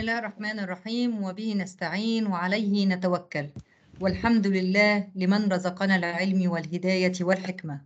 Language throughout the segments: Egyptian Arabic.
الله الرحمن الرحيم وبه نستعين وعليه نتوكل والحمد لله لمن رزقنا العلم والهداية والحكمة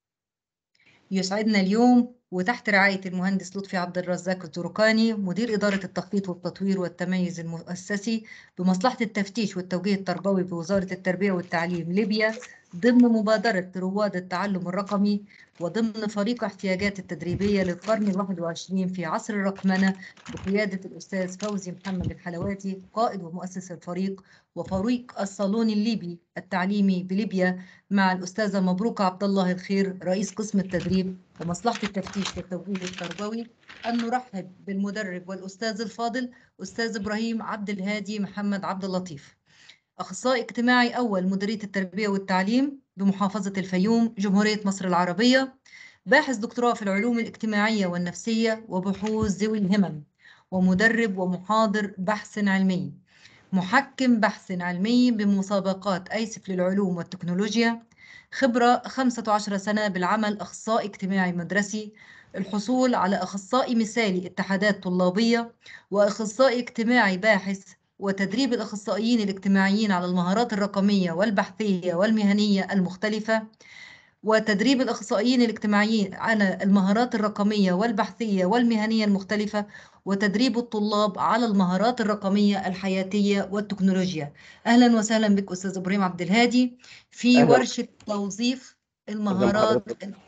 يسعدنا اليوم وتحت رعاية المهندس لطفي عبد الرزاق الزرقاني مدير إدارة التخطيط والتطوير والتميز المؤسسي بمصلحة التفتيش والتوجيه التربوي بوزارة التربية والتعليم ليبيا ضمن مبادرة رواد التعلم الرقمي وضمن فريق احتياجات التدريبية للقرن الواحد وعشرين في عصر الرقمنة بقيادة الأستاذ فوزي محمد الحلواتي قائد ومؤسس الفريق وفريق الصالون الليبي التعليمي بليبيا مع الأستاذة مبروكة عبد الله الخير رئيس قسم التدريب ومصلحة التفتيش والتوجيه التربوي أن نرحب بالمدرب والأستاذ الفاضل أستاذ إبراهيم عبد الهادي محمد عبد اللطيف أخصائي اجتماعي أول مديرية التربية والتعليم بمحافظة الفيوم جمهورية مصر العربية باحث دكتوراه في العلوم الاجتماعية والنفسية وبحوث ذوي الهمم ومدرب ومحاضر بحث علمي محكم بحث علمي بمسابقات أيسف للعلوم والتكنولوجيا خبرة 15 سنة بالعمل أخصائي اجتماعي مدرسي الحصول على أخصائي مثالي اتحادات طلابية وأخصائي اجتماعي باحث وتدريب الأخصائيين الاجتماعيين على المهارات الرقمية والبحثية والمهنية المختلفة وتدريب الأخصائيين الاجتماعيين على المهارات الرقمية والبحثية والمهنية المختلفة وتدريب الطلاب على المهارات الرقمية الحياتية والتكنولوجيا أهلا وسهلا بك أستاذ إبراهيم عبد الهادي في أهلا. ورشة توظيف المهارات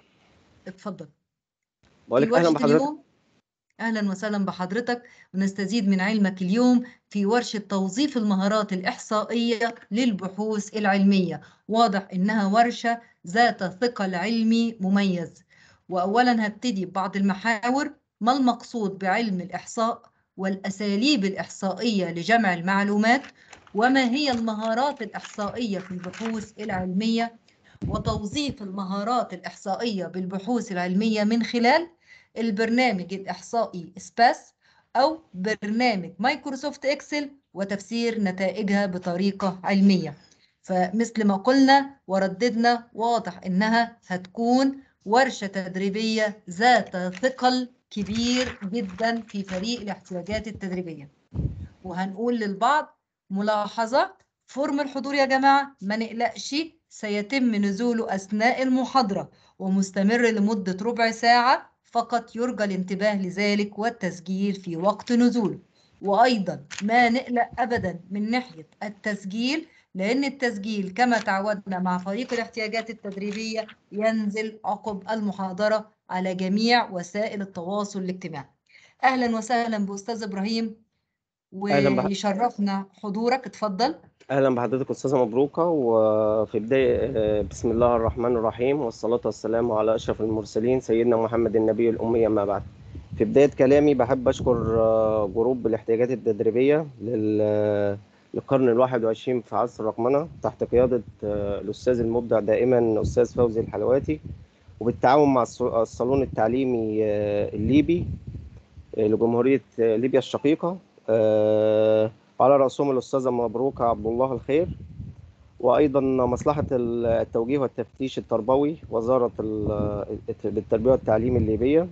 اتفضل بقول في لك اهلا ورشة بحضرتك اليوم أهلا وسهلا بحضرتك ونستزيد من علمك اليوم في ورشة توظيف المهارات الإحصائية للبحوث العلمية واضح إنها ورشة ذات ثقل علمي مميز وأولا هبتدي ببعض المحاور ما المقصود بعلم الإحصاء والأساليب الإحصائية لجمع المعلومات وما هي المهارات الإحصائية في البحوث العلمية وتوظيف المهارات الإحصائية بالبحوث العلمية من خلال البرنامج الإحصائي سباس أو برنامج مايكروسوفت إكسل وتفسير نتائجها بطريقة علمية فمثل ما قلنا ورددنا واضح إنها هتكون ورشة تدريبية ذات ثقل كبير جدا في فريق الاحتياجات التدريبية وهنقول للبعض ملاحظة فورم الحضور يا جماعة ما نقلقش سيتم نزوله أثناء المحاضرة ومستمر لمدة ربع ساعة فقط يرجى الانتباه لذلك والتسجيل في وقت نزوله وأيضا ما نقلق أبدا من ناحية التسجيل لأن التسجيل كما تعودنا مع فريق الاحتياجات التدريبية ينزل عقب المحاضرة على جميع وسائل التواصل الاجتماعي أهلا وسهلا بأستاذ إبراهيم أهلا بح- ويشرفنا حضورك اتفضل اهلا بحضرتك استاذه مبروكه وفي بدايه آه، بسم الله الرحمن الرحيم والصلاه والسلام على اشرف المرسلين سيدنا محمد النبي الامي اما بعد في بدايه كلامي بحب اشكر آه، جروب الاحتياجات التدريبيه لل للقرن الواحد وعشرين في عصر الرقمنة تحت قيادة آه، الأستاذ المبدع دائما أستاذ فوزي الحلواتي وبالتعاون مع الص- الصالون التعليمي آه، الليبي آه، لجمهورية آه، ليبيا الشقيقة آه، على رأسهم الأستاذة مبروكة عبد الله الخير وأيضا مصلحة التوجيه والتفتيش التربوي وزارة ال- التربية والتعليم الليبية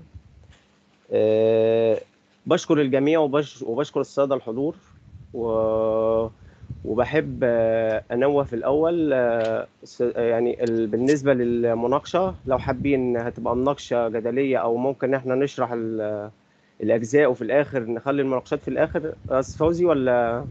آه، بشكر الجميع وبش- وبشكر السادة الحضور و وبحب آه، انوه في الاول آه، س- يعني ال- بالنسبه للمناقشه لو حابين هتبقى مناقشه جدليه او ممكن احنا نشرح ال- الاجزاء وفي الاخر نخلي المناقشات في الاخر استاذ فوزي ولا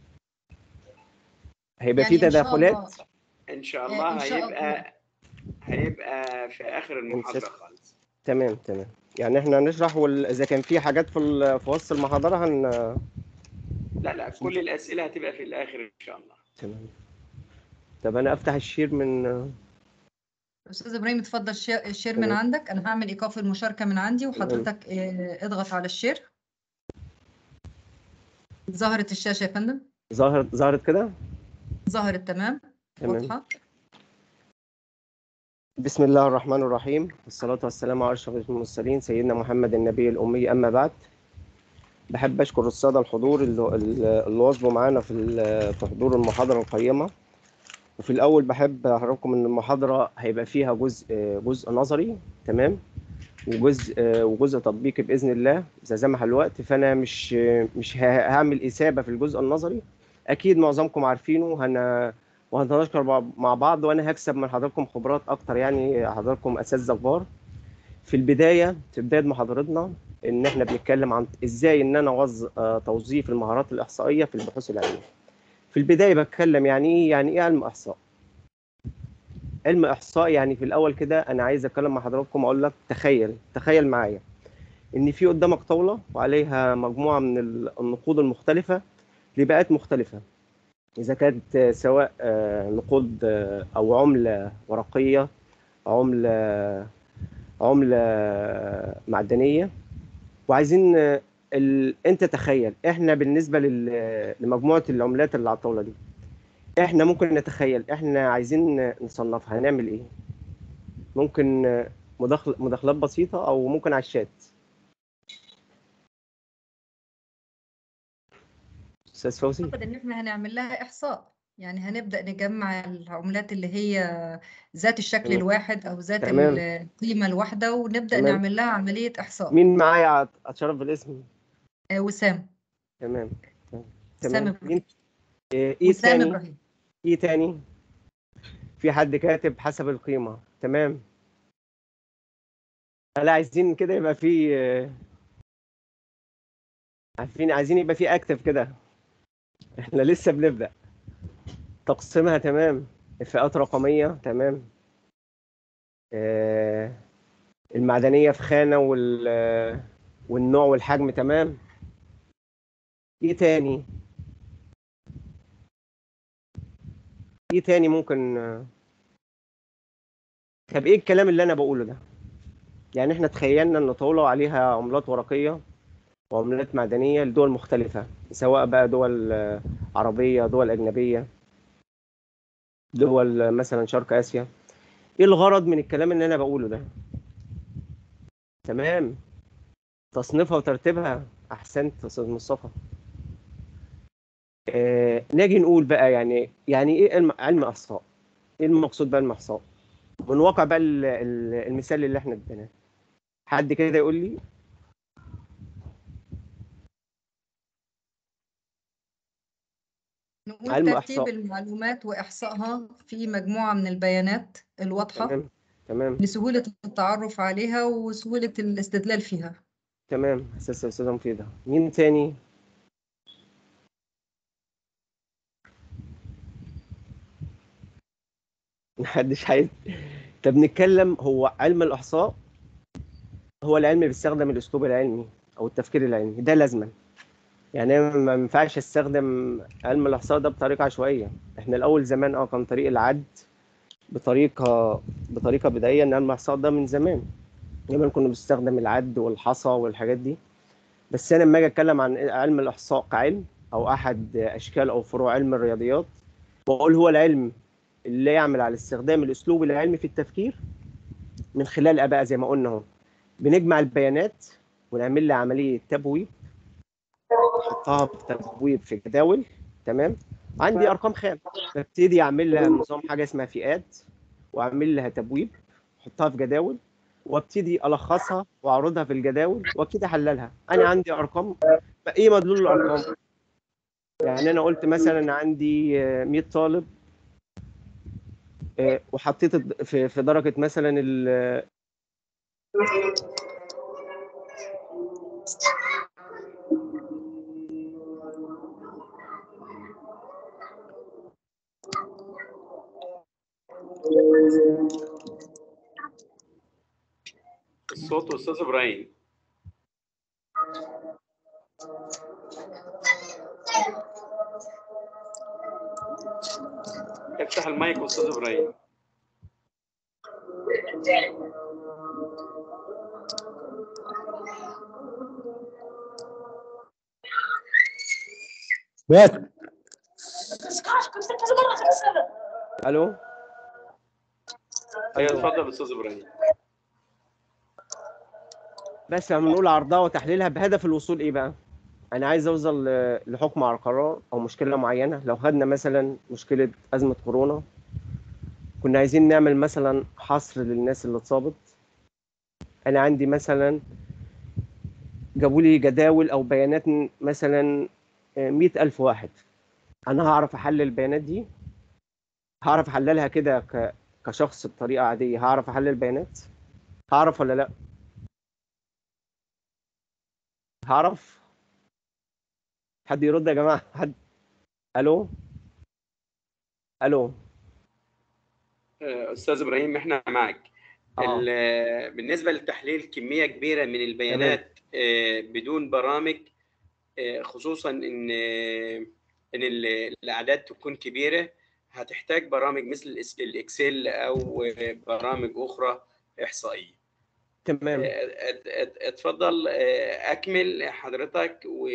هيبقى في يعني إن شاء تداخلات الله ان شاء آه، الله إن شاء هيبقى هيبقى في اخر المحاضره نسيت. خالص تمام تمام يعني احنا نشرح وال- اذا كان في حاجات في ال- في وسط المحاضره هن لا لا كل الاسئله هتبقى في الاخر ان شاء الله تمام طب انا افتح الشير من استاذ ابراهيم اتفضل شي- الشير من تمام. عندك انا هعمل ايقاف المشاركه من عندي وحضرتك آه، اضغط على الشير ظهرت الشاشه يا فندم ظهرت ظهرت كده ظهرت تمام تمام واضحه بسم الله الرحمن الرحيم والصلاة والسلام على أشرف المرسلين سيدنا محمد النبي الأمي أما بعد بحب أشكر السادة الحضور اللي, اللي واظبوا معانا في ال- في حضور المحاضرة القيمة وفي الأول بحب أعرفكم إن المحاضرة هيبقى فيها جزء جزء نظري تمام وجزء آه، وجزء تطبيقي باذن الله اذا سمح الوقت فانا مش مش ه- هعمل اثابه في الجزء النظري اكيد معظمكم عارفينه هن وهنتناقش مع- مع بعض وانا هكسب من حضراتكم خبرات اكتر يعني حضراتكم اساتذه كبار في البدايه في بدايه محاضرتنا ان احنا بنتكلم عن ازاي ان انا أوظ... آه، توظيف المهارات الاحصائيه في البحوث العلميه في البدايه بتكلم يعني ايه يعني ايه علم احصاء علم احصاء يعني في الاول كده انا عايز اتكلم مع حضراتكم اقول لك تخيل تخيل معايا ان في قدامك طاوله وعليها مجموعه من ال- النقود المختلفه لبيئات مختلفه اذا كانت آه، سواء آه، نقود آه، او عمله ورقيه عمله عمله معدنيه وعايزين آه، ال... انت تخيل احنا بالنسبه لل... لمجموعه العملات اللي على الطاوله دي احنا ممكن نتخيل احنا عايزين نصنفها هنعمل ايه ممكن آه، مداخل... مداخلات بسيطه او ممكن على الشات استاذ فوزي اعتقد ان احنا هنعمل لها احصاء يعني هنبدأ نجمع العملات اللي هي ذات الشكل تمام. الواحد او ذات تمام. القيمة الواحدة ونبدأ تمام. نعمل لها عملية احصاء مين معايا أت- اتشرف بالاسم آه، وسام تمام وسام تمام إبراهيم. مين ايه إيه وسام تاني ابراهيم ايه تاني في حد كاتب حسب القيمة تمام لا عايزين كده يبقى في آه، عارفين عايزين يبقى في اكتف كده احنا لسه بنبدأ تقسيمها تمام الفئات رقمية تمام آه، المعدنية في خانة وال آه، والنوع والحجم تمام ايه تاني ايه تاني ممكن آه، طب ايه الكلام اللي انا بقوله ده يعني احنا تخيلنا ان طاولة عليها عملات ورقية وعملات معدنية لدول مختلفة سواء بقى دول آه، عربية دول أجنبية دول آه، مثلا شرق آسيا ايه الغرض من الكلام اللي انا بقوله ده تمام تصنيفها وترتيبها احسنت يا استاذ مصطفى آه نيجي نقول بقى يعني يعني ايه علم علم احصاء ايه المقصود بعلم احصاء من واقع بقى ال- ال- المثال اللي احنا اديناه حد كده يقول لي نقول علم ترتيب إحصاء. المعلومات وإحصائها في مجموعة من البيانات الواضحة تمام تمام لسهولة التعرف عليها وسهولة الاستدلال فيها تمام استاذ استاذه مفيده مين تاني محدش عايز طب نتكلم هو علم الاحصاء هو العلم بيستخدم الاسلوب العلمي او التفكير العلمي ده لازما يعني أنا ما ينفعش استخدم علم الاحصاء ده بطريقه عشوائيه احنا الاول زمان اه كان طريق العد بطريقه بطريقه بدائيه ان علم الاحصاء ده من زمان زمان كنا بنستخدم العد والحصى والحاجات دي بس انا لما اجي اتكلم عن علم الاحصاء كعلم او احد اشكال او فروع علم الرياضيات واقول هو العلم اللي يعمل على استخدام الاسلوب العلمي في التفكير من خلال بقى زي ما قلنا اهو بنجمع البيانات ونعمل لها عمليه تبويب نحطها في تبويب في جداول تمام عندي ارقام خام ببتدي اعمل لها نظام حاجه اسمها فئات واعمل لها تبويب احطها في جداول وابتدي الخصها واعرضها في الجداول وابتدي احللها انا عندي ارقام ايه مدلول الارقام يعني انا قلت مثلا عندي آه، 100 طالب آه، وحطيت الد- في في درجه مثلا ال الصوت استاذ ابراهيم افتح المايك استاذ ابراهيم بات الو ايوه اتفضل استاذ ابراهيم بس لما نقول عرضها وتحليلها بهدف الوصول ايه بقى انا عايز اوصل ل- لحكم على قرار او مشكله معينه لو خدنا مثلا مشكله ازمه كورونا كنا عايزين نعمل مثلا حصر للناس اللي اتصابت انا عندي مثلا جابوا لي جداول او بيانات م- مثلا مئة ألف واحد انا هعرف احلل البيانات دي هعرف احللها كده ك... كشخص بطريقه عاديه هعرف احلل البيانات هعرف ولا لا هعرف حد يرد يا جماعه حد الو الو آه، استاذ ابراهيم احنا معك اه ال- بالنسبه لتحليل كميه كبيره من البيانات آه، بدون برامج آه، خصوصا ان آه، ان ال- الاعداد تكون كبيره هتحتاج برامج مثل الإس- الاكسل او آه، برامج اخرى احصائيه تمام آه، ات- ات- اتفضل آه، اكمل حضرتك و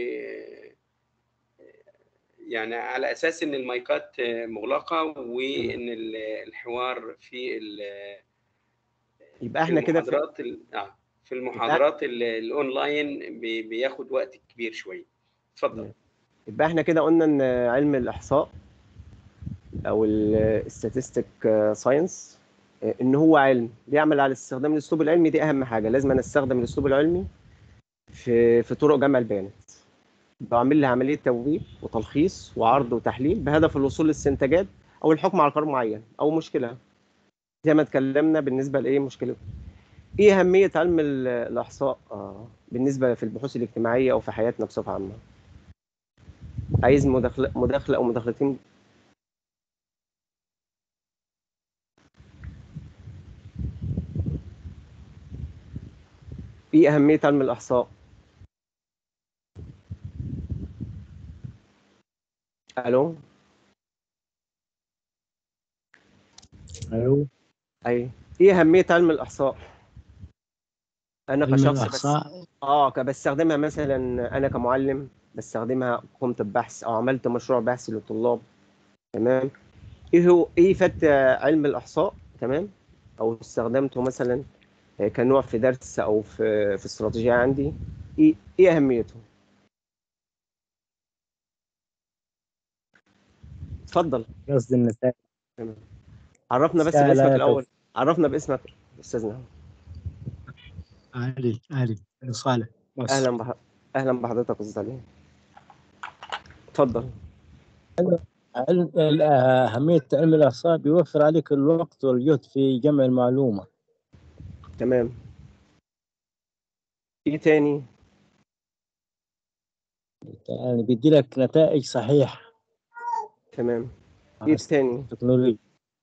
يعني على اساس ان المايكات آه، مغلقه وان ال- الحوار في ال- يبقى في احنا كده في المحاضرات ال- آه، في المحاضرات ال- الاونلاين بي- بياخد وقت كبير شويه اتفضل يبقى احنا كده قلنا ان علم الاحصاء او الستاتستيك ساينس ان هو علم بيعمل على استخدام الاسلوب العلمي دي اهم حاجه لازم انا استخدم الاسلوب العلمي في في طرق جمع البيانات بعمل لها عمليه توظيف وتلخيص وعرض وتحليل بهدف الوصول لاستنتاجات او الحكم على قرار معين او مشكله زي ما اتكلمنا بالنسبه لايه مشكله ايه اهميه علم ال- الاحصاء آه، بالنسبه في البحوث الاجتماعيه او في حياتنا بصفه عامه عايز مداخله مداخله او مداخلتين ايه اهميه علم الاحصاء الو الو اي ايه اهميه علم الاحصاء انا علم كشخص بس الاحصاء اه ك- بستخدمها مثلا انا كمعلم بستخدمها قمت ببحث او عملت مشروع بحث للطلاب تمام ايه هو ايه فات علم الاحصاء تمام او استخدمته مثلا كنوع في درس او في في استراتيجيه عندي ايه ايه اهميته اتفضل قصد النتائج عرفنا بس سهلة باسمك يا الاول عرفنا باسمك استاذنا علي علي صالح مصر اهلا بح... اهلا بحضرتك استاذ علي اتفضل علم ال- أهمية علم الإحصاء بيوفر عليك الوقت والجهد في جمع المعلومة تمام ايه تاني يعني بيدي لك نتائج صحيحة تمام ايه تاني تكنولوجيا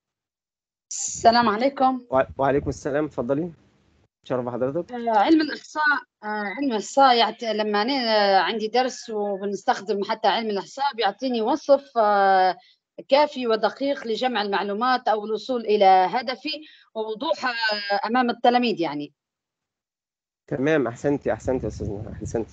السلام عليكم وع- وعليكم السلام اتفضلي شرف حضرتك آه، علم الإحصاء آه، علم الإحصاء يعت... لما أنا آه، عندي درس وبنستخدم حتى علم الإحصاء بيعطيني وصف آه، كافي ودقيق لجمع المعلومات أو الوصول إلى هدفي ووضوحها أمام التلاميذ يعني تمام احسنتي احسنتي يا استاذنا احسنتي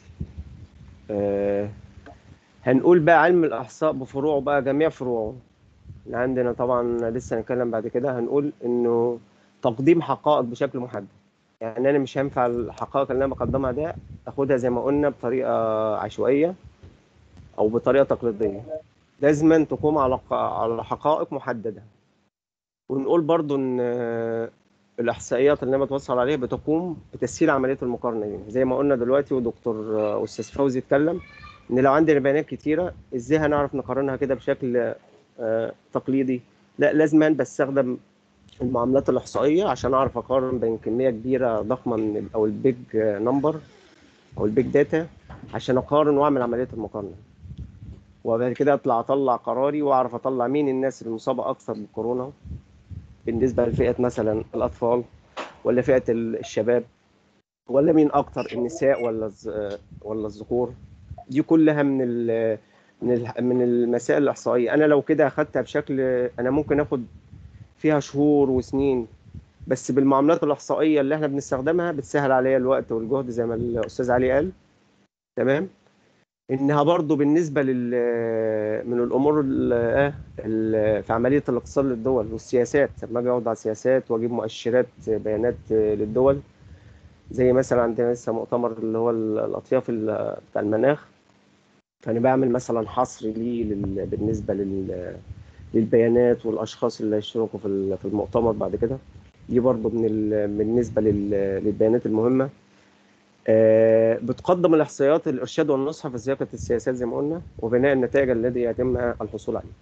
آه هنقول بقى علم الاحصاء بفروعه بقى جميع فروعه اللي عندنا طبعا لسه هنتكلم بعد كده هنقول انه تقديم حقائق بشكل محدد يعني انا مش هينفع الحقائق اللي انا بقدمها ده اخدها زي ما قلنا بطريقه عشوائيه او بطريقه تقليديه لازما تقوم على ق- على حقائق محدده ونقول برضو ان آه، الاحصائيات اللي انا بتوصل عليها بتقوم بتسهيل عمليه المقارنه دي زي ما قلنا دلوقتي ودكتور آه، استاذ فوزي اتكلم ان لو عندنا بيانات كتيره ازاي هنعرف نقارنها كده بشكل آه، تقليدي لا لازما بستخدم المعاملات الاحصائيه عشان اعرف اقارن بين كميه كبيره ضخمه من ال- او البيج نمبر او البيج داتا عشان اقارن واعمل عمليه المقارنه وبعد كده اطلع اطلع قراري واعرف اطلع مين الناس المصابه اكثر بالكورونا بالنسبه لفئه مثلا الاطفال ولا فئه ال- الشباب ولا مين اكتر النساء ولا الز- ولا الذكور دي كلها من ال من ال من المسائل الاحصائيه انا لو كده اخدتها بشكل انا ممكن اخد فيها شهور وسنين بس بالمعاملات الاحصائيه اللي احنا بنستخدمها بتسهل عليا الوقت والجهد زي ما الاستاذ علي قال تمام انها برضو بالنسبه لل من الامور ال- آه، ال- في عمليه الاقتصاد للدول والسياسات لما اجي اقعد على سياسات واجيب مؤشرات بيانات للدول زي مثلا عندنا لسه مؤتمر اللي هو ال- الاطياف ال- بتاع المناخ فانا بعمل مثلا حصر ليه لل- بالنسبه لل للبيانات والاشخاص اللي هيشتركوا في ال- في المؤتمر بعد كده دي برضو من ال- بالنسبه لل- للبيانات المهمه آه، بتقدم الاحصائيات الارشاد والنصح في سياقه السياسات زي ما قلنا وبناء النتائج الذي يتم الحصول عليه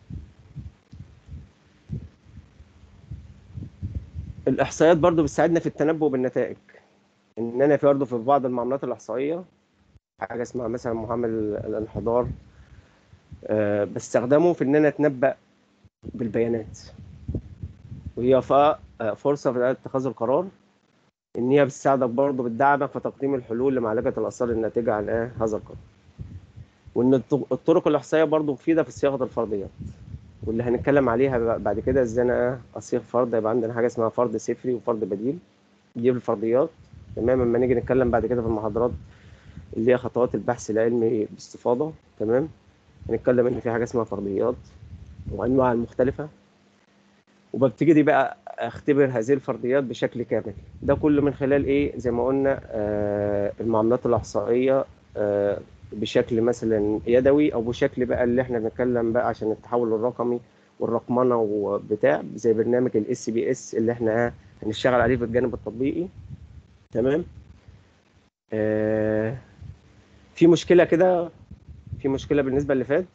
الاحصائيات برضو بتساعدنا في التنبؤ بالنتائج ان انا في برضه في بعض المعاملات الاحصائيه حاجه اسمها مثلا معامل الانحدار آه، بستخدمه في ان انا اتنبأ بالبيانات وهي ف- آه، فرصه في اتخاذ القرار ان هي بتساعدك برضه بتدعمك في تقديم الحلول لمعالجه الاثار الناتجه عن آه، هذا القرار وان الط- الطرق الاحصائيه برضه مفيده في صياغه الفرضيات واللي هنتكلم عليها بقى- بعد كده ازاي انا اصيغ فرض يبقى عندنا حاجه اسمها فرض صفري وفرض بديل دي في الفرضيات تمام لما نيجي نتكلم بعد كده في المحاضرات اللي هي خطوات البحث العلمي باستفاضه تمام هنتكلم ان في حاجه اسمها فرضيات وانواع المختلفه وببتدي بقى اختبر هذه الفرضيات بشكل كامل ده كله من خلال ايه زي ما قلنا آه المعاملات الاحصائيه آه بشكل مثلا يدوي او بشكل بقى اللي احنا بنتكلم بقى عشان التحول الرقمي والرقمنه وبتاع زي برنامج الاس بي اس اللي احنا هنشتغل عليه في الجانب التطبيقي تمام آه في مشكله كده في مشكله بالنسبه اللي فات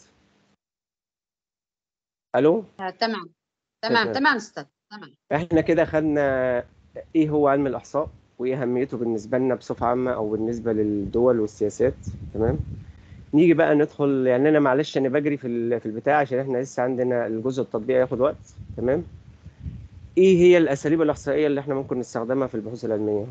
الو آه، تمام تمام تمام. تمام استاذ تمام احنا كده خدنا ايه هو علم الاحصاء وايه اهميته بالنسبه لنا بصفه عامه او بالنسبه للدول والسياسات تمام نيجي بقى ندخل يعني انا معلش انا بجري في ال- في البتاع عشان احنا لسه عندنا الجزء التطبيقي ياخد وقت تمام ايه هي الاساليب الاحصائيه اللي احنا ممكن نستخدمها في البحوث العلميه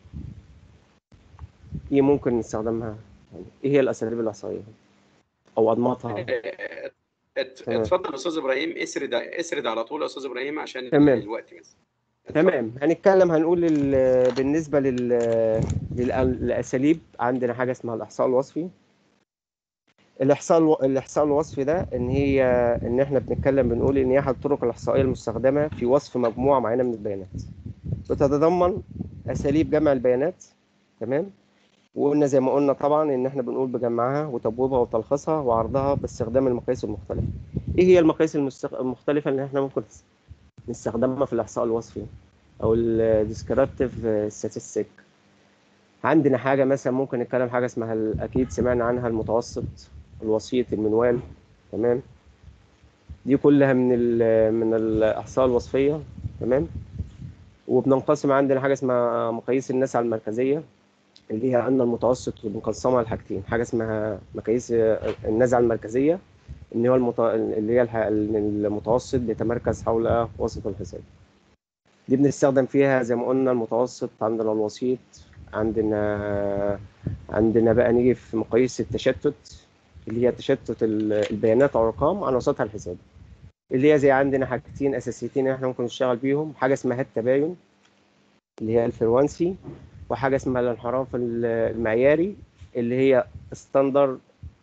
ايه ممكن نستخدمها يعني ايه هي الاساليب الاحصائيه او انماطها آه، ات- تمام. اتفضل استاذ ابراهيم اسرد اسرد على طول يا استاذ ابراهيم عشان تمام. الوقت بس تمام هنتكلم هنقول ال- بالنسبة لل- للأ- للأساليب عندنا حاجة اسمها الإحصاء الوصفي الإحصاء الو... الإحصاء الوصفي ده إن هي إن إحنا بنتكلم بنقول إن هي أحد الطرق الإحصائية المستخدمة في وصف مجموعة معينة من البيانات بتتضمن أساليب جمع البيانات تمام وقلنا زي ما قلنا طبعا إن إحنا بنقول بجمعها وتبويبها وتلخيصها وعرضها باستخدام المقاييس المختلفة إيه هي المقاييس المستخ... المختلفة اللي إحنا ممكن نستخدمها في الإحصاء الوصفي او الديسكريبتيف ستاتستيك عندنا حاجه مثلا ممكن نتكلم حاجه اسمها ال- اكيد سمعنا عنها المتوسط الوسيط المنوال تمام دي كلها من ال من الاحصاء الوصفيه تمام وبننقسم عندنا حاجه اسمها مقاييس النسعه المركزيه اللي هي عندنا المتوسط وبنقسمها لحاجتين حاجه اسمها مقاييس النزعه المركزيه ان هو المت... اللي هي الح... المتوسط بيتمركز حول وسط الحساب دي بنستخدم فيها زي ما قلنا المتوسط عندنا الوسيط عندنا عندنا بقى نيجي في مقاييس التشتت اللي هي تشتت ال- البيانات او الارقام عن وسطها الحسابي اللي هي زي عندنا حاجتين اساسيتين احنا ممكن نشتغل بيهم حاجه اسمها التباين اللي هي الفريكوانسي وحاجه اسمها الانحراف ال- المعياري اللي هي ستاندرد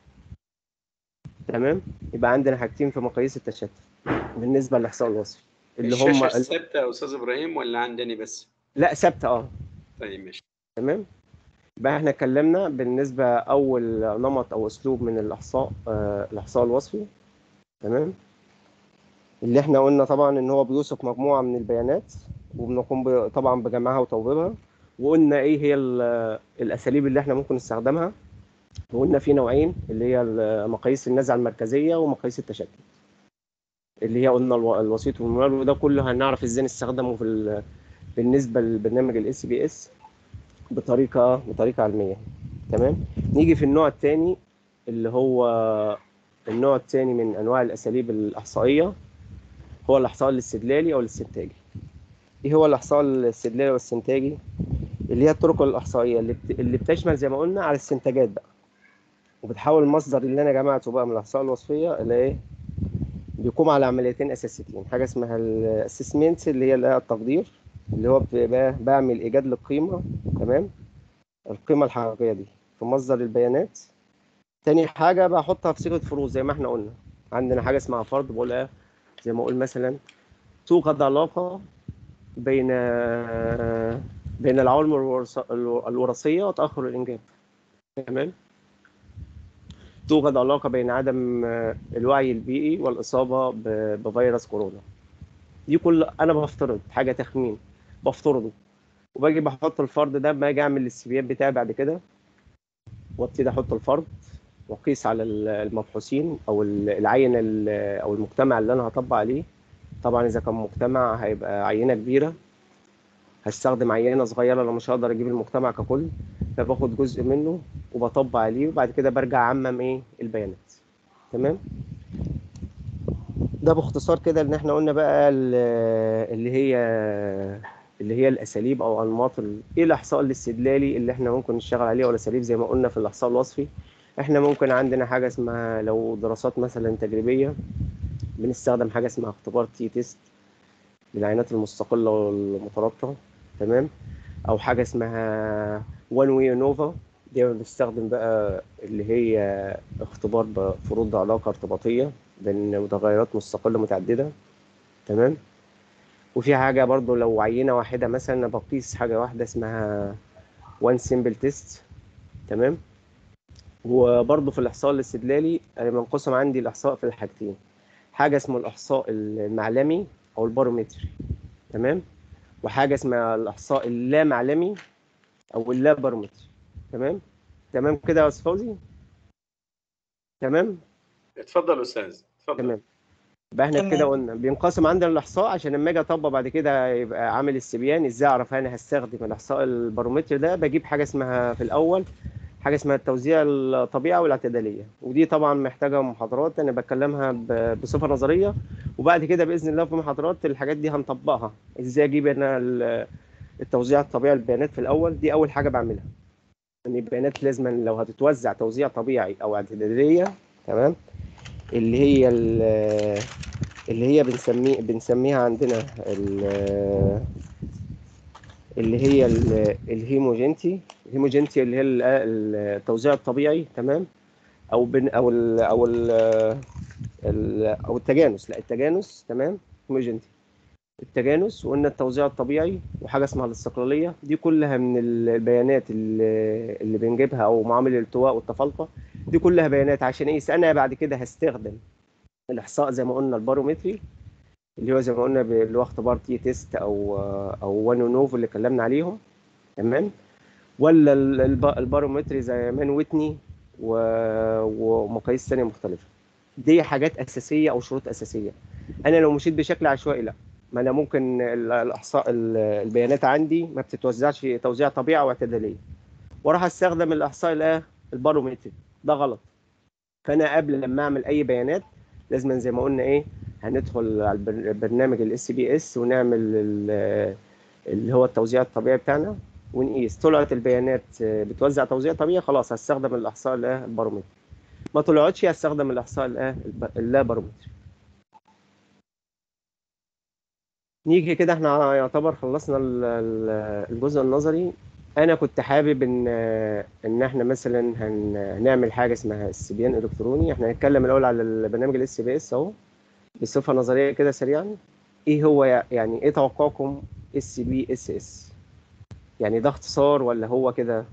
تمام يبقى عندنا حاجتين في مقاييس التشتت بالنسبه للاحصاء الوصفي اللي هم الشاشه ثابته يا استاذ ابراهيم ولا عندني بس؟ لا ثابته اه طيب ماشي تمام يبقى احنا اتكلمنا بالنسبه اول نمط او اسلوب من الاحصاء آه الاحصاء الوصفي تمام اللي احنا قلنا طبعا ان هو بيوصف مجموعه من البيانات وبنقوم ب- طبعا بجمعها وتوظيفها وقلنا ايه هي ال- الاساليب اللي احنا ممكن نستخدمها وقلنا في نوعين اللي هي ال- مقاييس النزعه المركزيه ومقاييس التشتت اللي هي قلنا الو- الوسيط والمنوال وده كله هنعرف ازاي نستخدمه في ال- بالنسبه للبرنامج الاس بي اس بطريقه بطريقه علميه تمام نيجي في النوع الثاني اللي هو النوع الثاني من انواع الاساليب الاحصائيه هو الاحصاء الاستدلالي او الاستنتاجي ايه هو الاحصاء الاستدلالي والاستنتاجي اللي هي الطرق الاحصائيه اللي بت... اللي بتشمل زي ما قلنا على الاستنتاجات بقى وبتحول المصدر اللي انا جمعته بقى من الاحصاء الوصفيه الى ايه بيقوم على عمليتين اساسيتين حاجه اسمها الاسسمنت اللي هي اللي هي التقدير اللي هو بتبقى بعمل ايجاد للقيمه تمام القيمه الحقيقيه دي في مصدر البيانات تاني حاجه بحطها في صيغه فروض زي ما احنا قلنا عندنا حاجه اسمها فرض بقول ايه زي ما اقول مثلا توجد علاقه بين بين العوامل الوراث- الوراثيه وتاخر الانجاب تمام توجد علاقه بين عدم الوعي البيئي والاصابه ب- بفيروس كورونا دي كل انا بفترض حاجه تخمين بفترضه وباجي بحط الفرض ده باجي اعمل السيفيات بتاعي بعد كده وابتدي احط الفرض واقيس على ال- المبحوثين او ال- العينه ال- او المجتمع اللي انا هطبق عليه طبعا اذا كان مجتمع هيبقى عينه كبيره هستخدم عينه صغيره لو مش هقدر اجيب المجتمع ككل فباخد جزء منه وبطبق عليه وبعد كده برجع اعمم ايه البيانات تمام ده باختصار كده ان احنا قلنا بقى ال- اللي هي اللي هي الاساليب او انماط ال- ايه الاحصاء الاستدلالي اللي احنا ممكن نشتغل عليه ولا اساليب زي ما قلنا في الاحصاء الوصفي احنا ممكن عندنا حاجه اسمها لو دراسات مثلا تجريبيه بنستخدم حاجه اسمها اختبار تي تيست للعينات المستقله والمترابطه تمام او حاجه اسمها وان وي نوفا دي بنستخدم بقى اللي هي اختبار بفروض علاقه ارتباطيه بين متغيرات مستقله متعدده تمام وفي حاجه برضو لو عينه واحده مثلا انا بقيس حاجه واحده اسمها وان سيمبل تيست تمام وبرضو في الاحصاء الاستدلالي انا بنقسم عندي الاحصاء في الحاجتين حاجه اسمه الاحصاء المعلمي او البارومتري تمام وحاجه اسمها الاحصاء اللامعلمي او اللا بارومتري تمام تمام كده يا استاذ فوزي تمام اتفضل استاذ اتفضل تمام يبقى احنا تمام. كده قلنا بينقسم عندنا الاحصاء عشان لما اجي اطبق بعد كده يبقى عامل استبيان ازاي اعرف انا هستخدم الاحصاء البارومتر ده بجيب حاجه اسمها في الاول حاجه اسمها التوزيع الطبيعي والاعتداليه ودي طبعا محتاجه محاضرات انا بتكلمها ب- بصفه نظريه وبعد كده باذن الله في محاضرات الحاجات دي هنطبقها ازاي اجيب انا ال- التوزيع الطبيعي للبيانات في الاول دي اول حاجه بعملها ان البيانات لازم لو هتتوزع توزيع طبيعي او اعتداليه تمام اللي هي ال- اللي هي بنسميه بنسميها عندنا ال- اللي هي ال- الهيموجينتي الهيموجينتي اللي هي ال- التوزيع الطبيعي تمام او بن او ال او ال ال او التجانس لا التجانس تمام هيموجينتي التجانس وقلنا التوزيع الطبيعي وحاجه اسمها الاستقلاليه دي كلها من ال- البيانات اللي, اللي بنجيبها او معامل الالتواء والتفلقه دي كلها بيانات عشان ايه انا بعد كده هستخدم الاحصاء زي ما قلنا البارومتري اللي هو زي ما قلنا ب- اللي هو اختبار تي تيست او او وان نوف اللي اتكلمنا عليهم تمام ولا ال- الب- البارومتري زي مان ويتني و- ومقاييس ثانيه مختلفه دي حاجات اساسيه او شروط اساسيه انا لو مشيت بشكل عشوائي لا ما انا ممكن ال- الاحصاء ال- البيانات عندي ما بتتوزعش توزيع طبيعي او اعتداليه واروح استخدم الاحصاء الايه البارومتري ده غلط فانا قبل لما اعمل اي بيانات لازم زي ما قلنا ايه هندخل على البر- البرنامج الاس بي اس ونعمل ال- اللي هو التوزيع الطبيعي بتاعنا ونقيس طلعت البيانات آه، بتوزع توزيع طبيعي خلاص هستخدم الاحصاء الايه البارومتري ما طلعتش هستخدم الاحصاء الايه الب- اللا بارومتري نيجي كده احنا يعتبر خلصنا ال- ال- الجزء النظري انا كنت حابب ان ان احنا مثلا هن هنعمل حاجه اسمها استبيان الكتروني احنا هنتكلم الاول على البرنامج الاس بي اس اهو بصفه نظريه كده سريعا ايه هو يع- يعني ايه توقعكم اس بي اس اس يعني ده اختصار ولا هو كده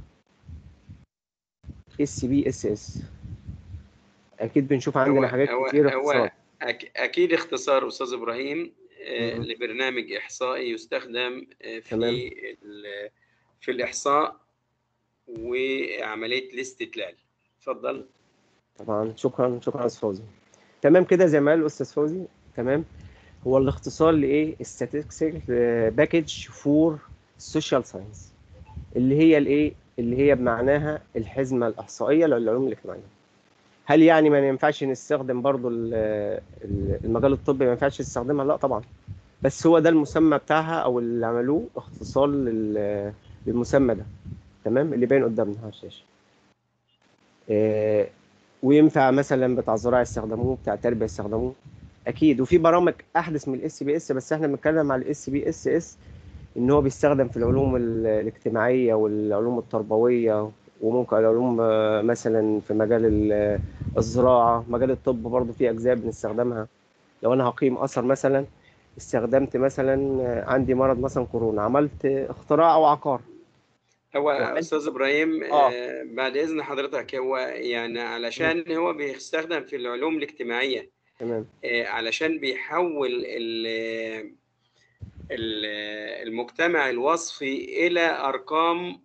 اس بي اس اس اكيد بنشوف عندنا هو- حاجات هو- كتير هو اختصار أك- اكيد اختصار استاذ ابراهيم آه، مم. لبرنامج احصائي يستخدم آه، تمام. في ال- في الاحصاء وعمليه الاستدلال اتفضل طبعا شكرا شكرا استاذ فوزي تمام كده زي ما قال الاستاذ فوزي تمام هو الاختصار لايه statistical باكج فور سوشيال ساينس اللي هي الايه اللي هي بمعناها الحزمه الاحصائيه للعلوم الاجتماعيه هل يعني ما ينفعش نستخدم برضو ال- ال- المجال الطبي ما ينفعش نستخدمها لا طبعا بس هو ده المسمى بتاعها او اللي عملوه اختصار لل- للمسمى ده تمام اللي باين قدامنا على الشاشه آه، وينفع مثلا بتاع الزراعه يستخدموه بتاع التربيه يستخدموه اكيد وفي برامج احدث من الاس بي اس بس احنا بنتكلم على الاس بي اس اس ان هو بيستخدم في العلوم ال- الاجتماعيه والعلوم التربويه وممكن العلوم آه، مثلا في مجال ال- الزراعه مجال الطب برضه في اجزاء بنستخدمها لو انا هقيم اثر مثلا استخدمت مثلا آه، عندي مرض مثلا كورونا عملت اختراع او عقار هو وعملت- استاذ ابراهيم آه. آه، بعد اذن حضرتك هو يعني علشان هو بيستخدم في العلوم الاجتماعيه تمام آه، علشان بيحول ال- ال- المجتمع الوصفي الى ارقام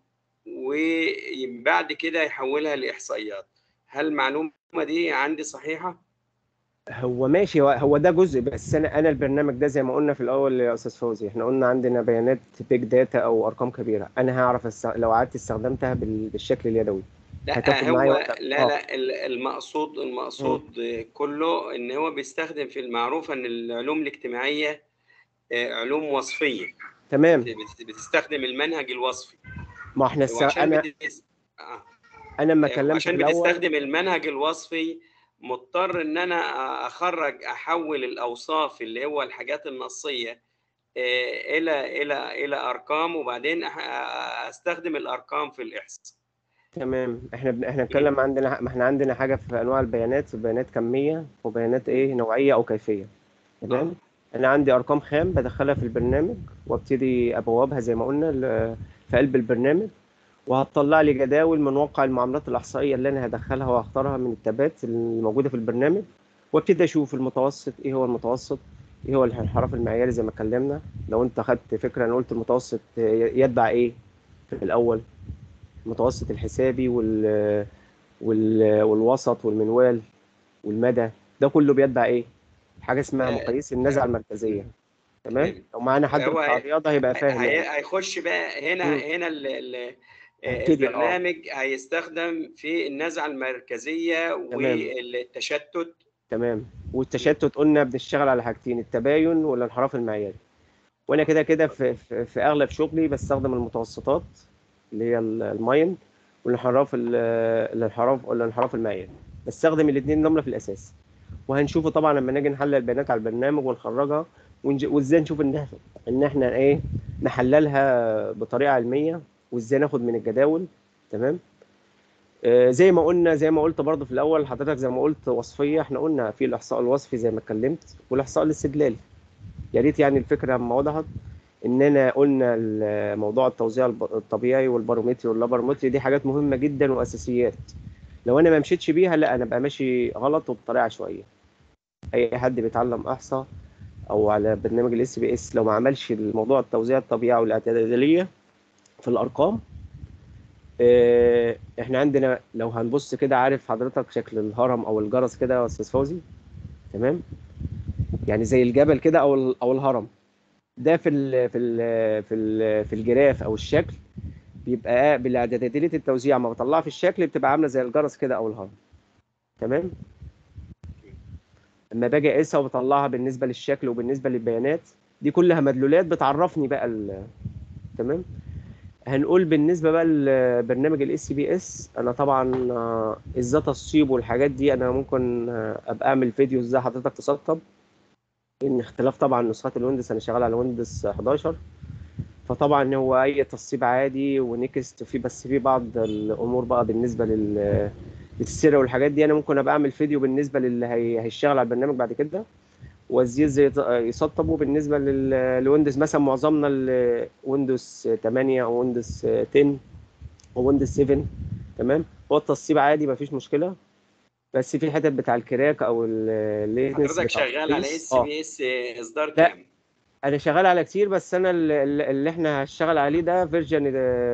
وبعد كده يحولها لاحصائيات هل المعلومه دي عندي صحيحه هو ماشي هو, هو ده جزء بس انا انا البرنامج ده زي ما قلنا في الاول يا استاذ فوزي احنا قلنا عندنا بيانات بيج داتا او ارقام كبيره انا هعرف است... لو قعدت استخدمتها بال... بالشكل اليدوي هتاخد لا معايا هو وقت. لا آه. لا ال- المقصود المقصود كله ان هو بيستخدم في المعروف ان العلوم الاجتماعيه آه، علوم وصفيه تمام بت- بتستخدم المنهج الوصفي ما احنا الس... وعشان انا بتس... آه. انا لما كلمت في عشان الاول بتستخدم المنهج الوصفي مضطر ان انا اخرج احول الاوصاف اللي هو الحاجات النصيه آه، الى الى الى ارقام وبعدين أح- استخدم الارقام في الاحصاء تمام احنا بن... احنا بنتكلم عندنا ما احنا عندنا حاجه في انواع البيانات في بيانات كميه وبيانات ايه نوعيه او كيفيه تمام انا عندي ارقام خام بدخلها في البرنامج وابتدي ابوابها زي ما قلنا ل- في قلب البرنامج وهتطلع لي جداول من واقع المعاملات الاحصائيه اللي انا هدخلها وهختارها من التابات الموجوده في البرنامج وابتدي اشوف المتوسط ايه هو المتوسط ايه هو الانحراف المعياري زي ما اتكلمنا لو انت خدت فكره انا قلت المتوسط يتبع ايه في الاول المتوسط الحسابي وال وال والوسط والمنوال والمدى ده كله بيتبع ايه حاجه اسمها آه، مقاييس النزعه المركزيه تمام تمام. لو معانا حد هو بتاع هي- الرياضه هيبقى فاهم يعني. هي- هيخش بقى هنا مم. هنا ال- ال- هبتدي، آه. البرنامج هيستخدم في النزعه المركزيه والتشتت تمام والتشتت قلنا بنشتغل على حاجتين التباين والانحراف المعياري وانا كده كده في, في, في اغلب شغلي بستخدم المتوسطات اللي هي ال- الماين والانحراف ال- الانحراف الانحراف المعياري بستخدم الاثنين دول في الاساس وهنشوفه طبعا لما نيجي نحلل البيانات على البرنامج ونخرجها ونج- وازاي نشوف ان احنا ان احنا ايه نحللها بطريقه علميه وازاي ناخد من الجداول تمام آه، زي ما قلنا زي ما قلت برضه في الاول حضرتك زي ما قلت وصفيه احنا قلنا في الاحصاء الوصفي زي ما اتكلمت والاحصاء الاستدلالي يا ريت يعني الفكره لما وضحت اننا قلنا ال- موضوع التوزيع الب- الطبيعي والبارومتري واللابارومتري دي حاجات مهمه جدا واساسيات لو انا ما مشيتش بيها لا انا بقى ماشي غلط وبطريقه عشوائيه اي حد بيتعلم احصاء او على برنامج الاس بي اس لو ما عملش الموضوع التوزيع الطبيعي والاعتداليه في الارقام آه، احنا عندنا لو هنبص كده عارف حضرتك شكل الهرم او الجرس كده يا استاذ فوزي تمام يعني زي الجبل كده او ال- او الهرم ده في ال في ال في ال في الجراف او الشكل بيبقى بالاعتداليه التوزيع ما بطلعها في الشكل بتبقى عامله زي الجرس كده او الهرم تمام اما باجي اقيسها وبطلعها بالنسبه للشكل وبالنسبه للبيانات دي كلها مدلولات بتعرفني بقى ال- تمام هنقول بالنسبه بقى لبرنامج الاس بي اس انا طبعا آه، ازاي تصيب والحاجات دي انا ممكن آه، ابقى اعمل فيديو ازاي حضرتك تسطب ان اختلاف طبعا نسخات الويندوز انا شغال على ويندوز 11 فطبعا هو اي تصيب عادي ونكست في بس في بعض الامور بقى بالنسبه لل للسر والحاجات دي انا ممكن ابقى اعمل فيديو بالنسبه للي هي- هيشتغل على البرنامج بعد كده وازاي ازاي يط- يسطبوا بالنسبه لل- لويندوز مثلا معظمنا ويندوز 8 او ويندوز 10 او ويندوز 7 تمام هو التصيب عادي مفيش مشكله بس في حتت بتاع الكراك او الليتنس حضرتك شغال على اس بي اس اصدار لا. كام؟ انا شغال على كتير بس انا ال- ال- اللي احنا هشتغل عليه ده فيرجن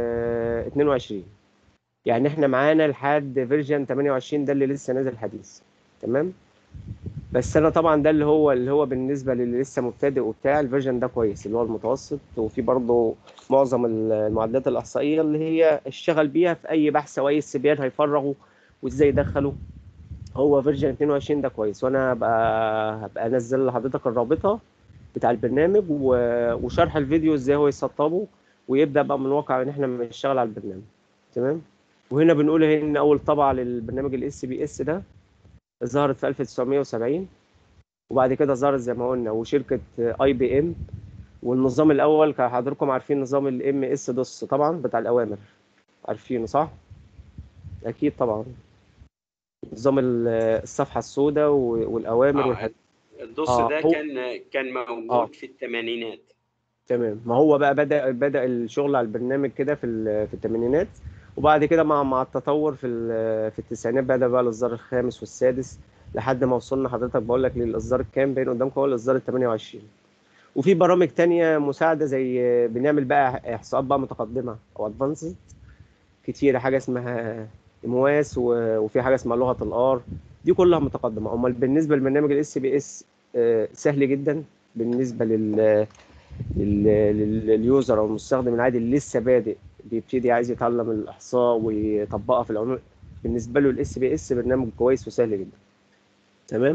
22 يعني احنا معانا لحد فيرجن 28 ده اللي لسه نازل حديث تمام بس انا طبعا ده اللي هو اللي هو بالنسبه للي لسه مبتدئ وبتاع الفيرجن ده كويس اللي هو المتوسط وفي برضه معظم المعدات الاحصائيه اللي هي اشتغل بيها في اي بحث او اي استبيان هيفرغوا وازاي يدخلوا هو فيرجن 22 ده كويس وانا هبقى هبقى انزل لحضرتك الرابطه بتاع البرنامج و- وشرح الفيديو ازاي هو يسطبه ويبدا بقى من الواقع ان احنا بنشتغل على البرنامج تمام وهنا بنقول ان اول طبعه للبرنامج الاس بي اس ده ظهرت في 1970 وبعد كده ظهرت زي ما قلنا وشركه اي بي ام والنظام الاول كان حضراتكم عارفين نظام الام اس دوس طبعا بتاع الاوامر عارفينه صح اكيد طبعا نظام ال- الصفحه السوداء والاوامر آه، والحاجات الدوس آه، ده هو- كان كان موجود آه. في الثمانينات تمام ما هو بقى بدأ بدأ الشغل على البرنامج كده في ال- في الثمانينات وبعد كده مع مع التطور في ال- في التسعينات بدأ بقى الإصدار الخامس والسادس لحد ما وصلنا حضرتك بقول لك للإصدار الكام باين قدامكم هو الإصدار ال 28 وفي برامج تانية مساعدة زي بنعمل بقى إحصاءات بقى متقدمة أو أدفانسد كتيرة حاجة اسمها إمواس و- وفي حاجة اسمها لغة الآر دي كلها متقدمة أمال بالنسبة لبرنامج الاس بي اس سهل جدا بالنسبة لل لل- لل- لليوزر أو المستخدم العادي اللي لسه بادئ بيبتدي عايز يتعلم الإحصاء ويطبقها في العموم بالنسبة له الاس بي اس برنامج كويس وسهل جدا تمام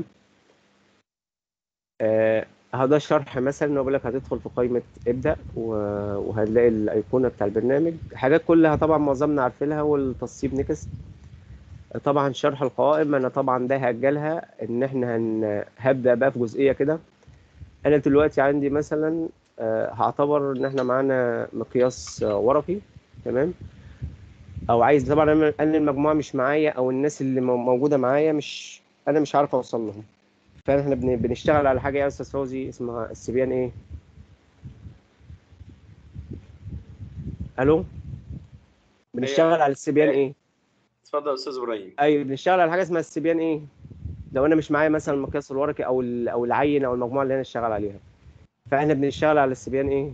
آه هذا الشرح مثلا انه بيقول لك هتدخل في قائمه ابدا و- وهتلاقي الايقونه بتاع البرنامج حاجات كلها طبعا معظمنا عارفينها والتصيب نكست طبعا شرح القوائم انا طبعا ده هاجلها ان احنا هن... هبدا بقى في جزئيه كده انا دلوقتي عندي مثلا آه، هعتبر ان احنا معانا مقياس آه، ورقي تمام او عايز طبعا انا أنا المجموعه مش معايا او الناس اللي مو- موجوده معايا مش انا مش عارف اوصل لهم فاحنا بن- بنشتغل على حاجه يا استاذ فوزي اسمها السبيان ايه الو بنشتغل على السبيان ايه اتفضل يا استاذ ابراهيم ايوه بنشتغل على حاجه اسمها السبيان ايه لو انا مش معايا مثلا المقياس الورقي او ال- او العين او المجموعه اللي انا اشتغل عليها فاحنا بنشتغل على السبيان ايه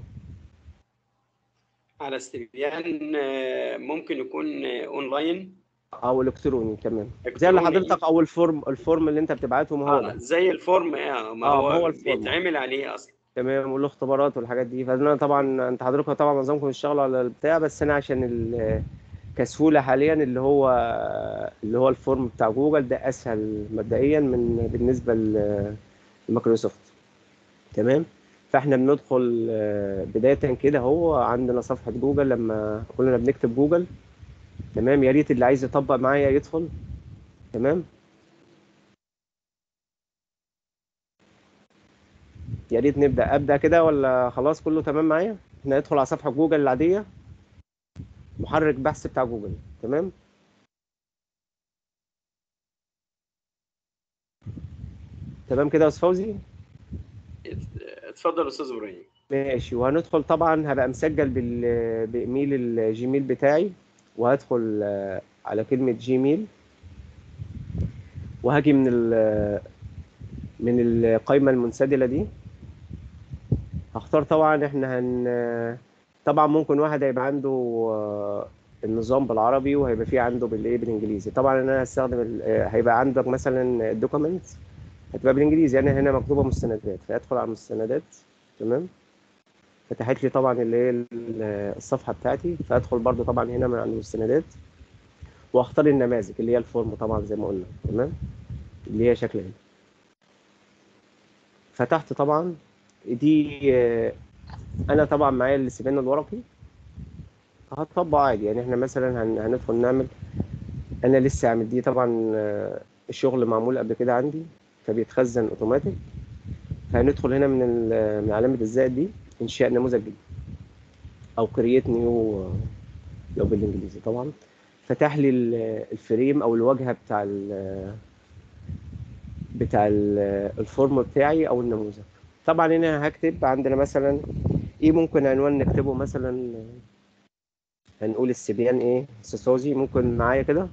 على استبيان آه، ممكن يكون آه، اونلاين او الكتروني تمام زي اللي إلكتروني. حضرتك او الفورم الفورم اللي انت بتبعته ما هو آه ده زي الفورم اه ما آه، هو, ما هو الفورم. بيتعمل عليه اصلا تمام والاختبارات والحاجات دي فانا طبعا انت حضرتك طبعا معظمكم بتشتغلوا على البتاع بس انا عشان ال- كسهوله حاليا اللي هو اللي هو الفورم بتاع جوجل ده اسهل مبدئيا من بالنسبه ل- لمايكروسوفت تمام فاحنا بندخل آه، بدايه كده هو عندنا صفحه جوجل لما كلنا بنكتب جوجل تمام يا ريت اللي عايز يطبق معايا يدخل تمام يا ريت نبدا ابدا كده ولا خلاص كله تمام معايا احنا ندخل على صفحه جوجل العاديه محرك بحث بتاع جوجل تمام تمام كده يا استاذ فوزي اتفضل يا استاذ ابراهيم ماشي وهندخل طبعا هبقى مسجل بال بايميل الجيميل بتاعي وهدخل آه، على كلمة جيميل وهاجي من ال من القائمة المنسدلة دي هختار طبعا احنا هن طبعا ممكن واحد هيبقى عنده آه، النظام بالعربي وهيبقى فيه عنده بالايه بالانجليزي طبعا انا هستخدم ال- آه، هيبقى عندك مثلا الدوكيمنت هتبقى بالانجليزي انا هنا مكتوبه مستندات فادخل على المستندات تمام فتحت لي طبعا اللي هي ال- الصفحه بتاعتي فادخل برضو طبعا هنا من عند المستندات واختار النماذج اللي هي الفورم طبعا زي ما قلنا تمام اللي هي شكلها فتحت طبعا دي آه، انا طبعا معايا الاستبيان الورقي هطبق عادي يعني احنا مثلا هن- هندخل نعمل انا لسه عامل دي طبعا آه، الشغل معمول قبل كده عندي فبيتخزن اوتوماتيك فهندخل هنا من ال- من علامه الزائد دي انشاء نموذج جديد او كرييت نيو لو بالانجليزي طبعا فتح لي ال- الفريم او الواجهه بتاع ال بتاع ال- الفورم بتاعي او النموذج طبعا هنا هكتب عندنا مثلا ايه ممكن عنوان نكتبه مثلا هنقول السبيان ايه سوسوزي ممكن معايا كده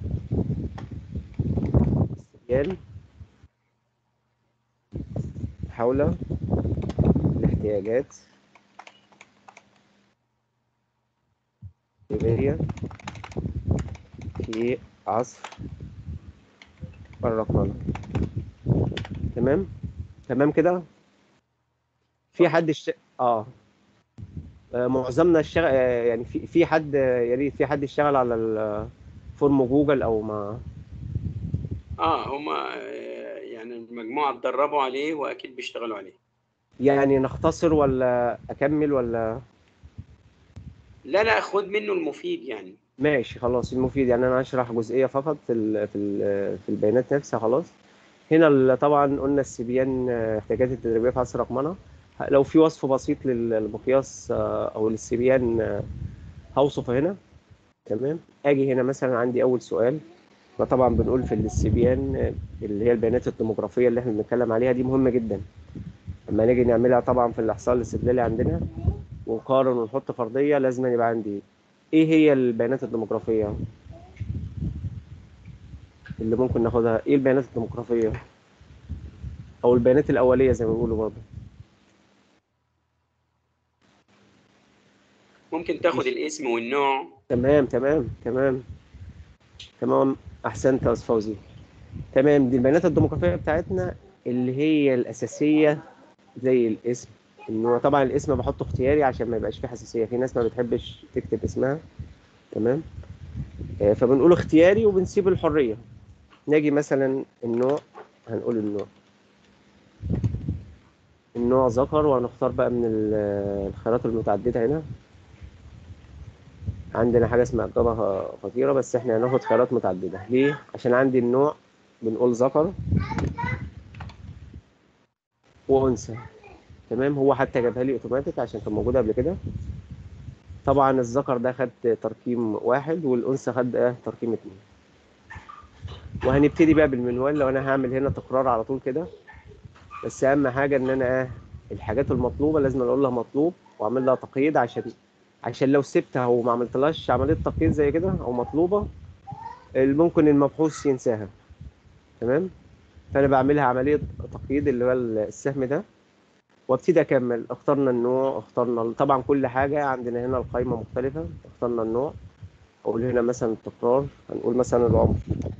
السبيان حول الاحتياجات التدريبية في عصر الرقمنة تمام تمام كده في حد اشت... اه آه، معظمنا اشتغل آه، يعني في في حد آه، يا ريت في حد اشتغل على الفورم جوجل او ما اه هما آه، يعني المجموعه اتدربوا عليه واكيد بيشتغلوا عليه يعني نختصر ولا اكمل ولا لا لا خد منه المفيد يعني ماشي خلاص المفيد يعني انا هشرح جزئيه فقط في ال في ال في البيانات نفسها خلاص هنا ال- طبعا قلنا السبيان آه، احتياجات التدريبيه في عصر رقمنه لو في وصف بسيط لل- للمقياس آه، او للسبيان آه، هوصفه هنا تمام اجي هنا مثلا عندي اول سؤال فطبعا بنقول في السبيان آه، اللي هي البيانات الديموغرافيه اللي احنا بنتكلم عليها دي مهمه جدا لما نيجي نعملها طبعا في الاحصاء الاستدلالي عندنا ونقارن ونحط فرضيه لازم يبقى عندي ايه هي البيانات الديموغرافيه اللي ممكن ناخدها ايه البيانات الديموغرافيه او البيانات الاوليه زي ما بيقولوا برضه ممكن تاخد الاسم والنوع تمام تمام تمام تمام احسنت يا استاذ فوزي تمام دي البيانات الديموغرافيه بتاعتنا اللي هي الاساسيه زي الاسم النوع طبعا الاسم بحطه اختياري عشان ما يبقاش فيه حساسيه في ناس ما بتحبش تكتب اسمها تمام آه، فبنقول اختياري وبنسيب الحريه نيجي مثلا النوع هنقول النوع النوع ذكر وهنختار بقى من ال- الخيارات المتعدده هنا عندنا حاجه اسمها اجابه خطيره بس احنا هناخد خيارات متعدده ليه عشان عندي النوع بنقول ذكر وانثى تمام هو حتى جابها لي اوتوماتيك عشان كان موجوده قبل كده طبعا الذكر ده خد ترقيم واحد والانثى خد ايه ترقيم اتنين وهنبتدي بقى بالمنوال لو انا هعمل هنا تكرار على طول كده بس اهم حاجه ان انا ايه الحاجات المطلوبه لازم اقول لها مطلوب واعمل لها تقييد عشان عشان لو سبتها وما عملتلهاش عمليه تقييد زي كده او مطلوبه ممكن المبحوث ينساها تمام فانا بعملها عمليه تقييد اللي هو السهم ده وابتدي اكمل اخترنا النوع اخترنا طبعا كل حاجه عندنا هنا القائمه مختلفه اخترنا النوع اقول هنا مثلا التكرار هنقول مثلا العمر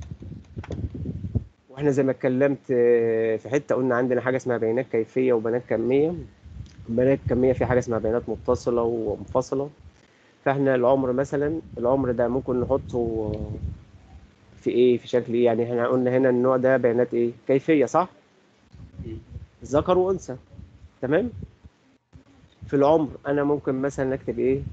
واحنا زي ما اتكلمت آه، في حته قلنا عندنا حاجه اسمها بيانات كيفيه وبيانات كميه بيانات كميه في حاجه اسمها بيانات متصله ومنفصله فاحنا العمر مثلا العمر ده ممكن نحطه في ايه في شكل ايه يعني احنا قلنا هنا النوع ده بيانات ايه كيفيه صح مم. ذكر وانثى تمام في العمر انا ممكن مثلا اكتب ايه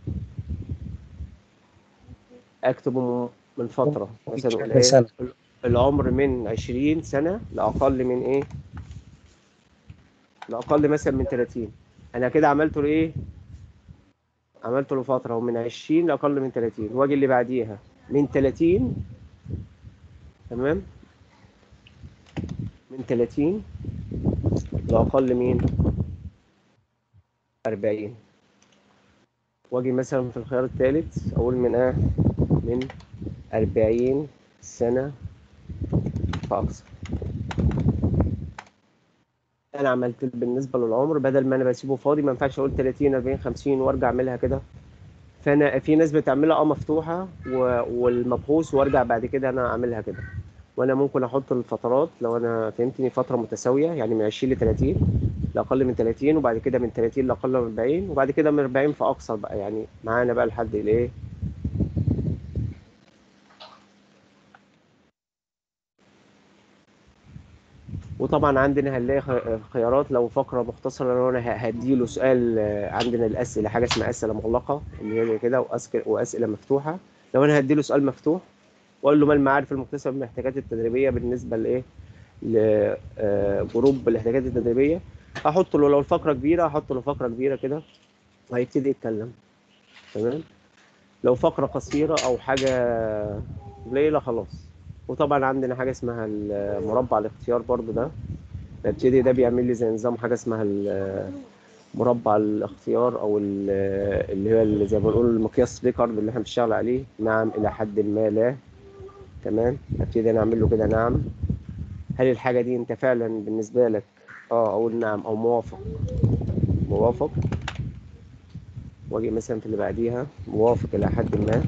اكتبه من فتره مثلا اقول ايه سنة. العمر من 20 سنه لاقل من ايه لاقل مثلا من 30 انا كده عملته لايه عملته لفتره ومن 20 لاقل من 30 واجي اللي بعديها من 30 تمام من 30 لاقل من 40 واجي مثلا في الخيار الثالث اقول من ايه من 40 سنه فاكثر انا عملت بالنسبه للعمر بدل ما انا بسيبه فاضي ما ينفعش اقول 30 40 50 وارجع اعملها كده فانا في ناس بتعملها اه مفتوحه و... والمبحوث وارجع بعد كده انا اعملها كده وانا ممكن احط الفترات لو انا فهمتني فتره متساويه يعني من 20 ل 30 لاقل من 30 وبعد كده من 30 لاقل من 40 وبعد كده من 40 فاقصر بقى يعني معانا بقى لحد الايه وطبعا عندنا هنلاقي خ- خيارات لو فقره مختصره لو انا ه- هديله سؤال آه، عندنا الاسئله حاجه اسمها اسئله مغلقه اللي هي زي كده وأسك- واسئله مفتوحه لو انا هديله سؤال مفتوح واقول له ما المعارف المكتسبه من الاحتياجات التدريبيه بالنسبه لايه لجروب الاحتياجات التدريبيه احط له لو الفقره كبيره احط له فقره كبيره كده وهيبتدي يتكلم تمام لو فقره قصيره او حاجه قليله خلاص وطبعا عندنا حاجه اسمها المربع الاختيار برضو ده ببتدي ده بيعمل لي زي نظام حاجه اسمها ال- مربع الاختيار او ال- اللي هو اللي زي ما بنقول المقياس ريكارد اللي احنا بنشتغل عليه نعم الى حد ما لا تمام ابتدي انا اعمل له كده نعم هل الحاجه دي انت فعلا بالنسبه لك اه اقول نعم او موافق موافق واجي مثلا في اللي بعديها موافق الى حد ما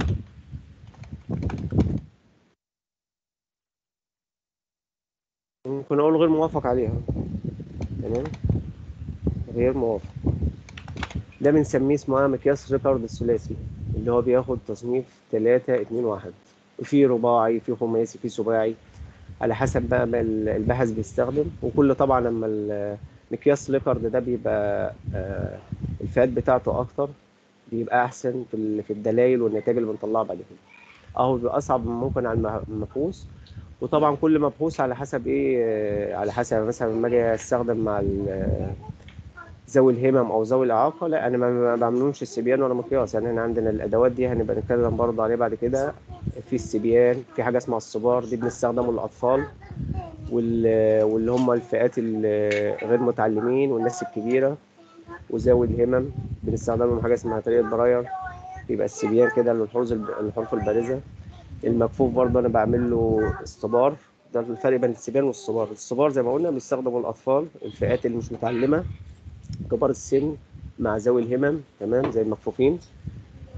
ممكن اقول غير موافق عليها تمام غير موافق ده بنسميه اسمه مقياس ريكارد الثلاثي اللي هو بياخد تصنيف 3 2 1 وفي رباعي في خماسي في سباعي على حسب بقى ما ال- الباحث بيستخدم وكل طبعا لما ال- مقياس ريكارد ده بيبقى آه، الفئات بتاعته اكتر بيبقى احسن في ال- في الدلائل والنتائج اللي بنطلعها بعد كده اهو بيبقى اصعب ممكن على المه- المبحوث وطبعا كل مبحوث على حسب ايه آه، على حسب مثلا لما اجي استخدم مع ال- ذوي الهمم او ذوي الاعاقه لا انا ما ما بعملهمش السبيان ولا مقياس يعني احنا عندنا الادوات دي هنبقى نتكلم برضه عليها بعد كده في السبيان في حاجه اسمها الصبار دي بنستخدمه للاطفال وال- واللي هم الفئات الغير متعلمين والناس الكبيره وذوي الهمم بنستخدمهم حاجه اسمها طريقه براير بيبقى السبيان كده للحروف الب- الحروف البارزه المكفوف برضه انا بعمل له استبار ده الفرق بين السبيان والصبار الصبار زي ما قلنا بيستخدموا الاطفال الفئات اللي مش متعلمه كبار السن مع ذوي الهمم تمام زي المكفوفين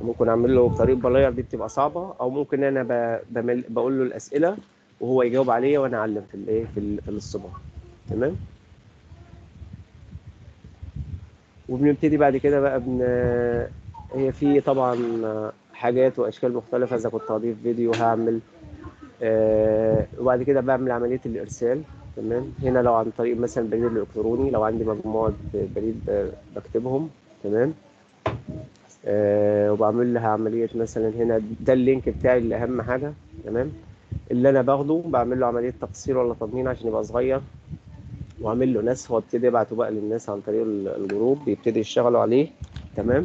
ممكن اعمل له بطريقه بلاير دي بتبقى صعبه او ممكن انا ب- بمل- بقول له الاسئله وهو يجاوب عليا وانا اعلم في الايه في ال- في الاصطباح تمام وبنبتدي بعد كده بقى بن هي في طبعا حاجات واشكال مختلفه اذا كنت هضيف فيديو هعمل آه، وبعد كده بعمل عمليه الارسال تمام هنا لو عن طريق مثلا بريد الالكتروني لو عندي مجموعه بريد ب- بكتبهم تمام آه، وبعمل لها عمليه مثلا هنا ده اللينك بتاعي اللي اهم حاجه تمام اللي انا باخده بعمل له عمليه تقصير ولا تضمين عشان يبقى صغير واعمل له نسخ وابتدي ابعته بقى للناس عن طريق ال- الجروب بيبتدي يشتغلوا عليه تمام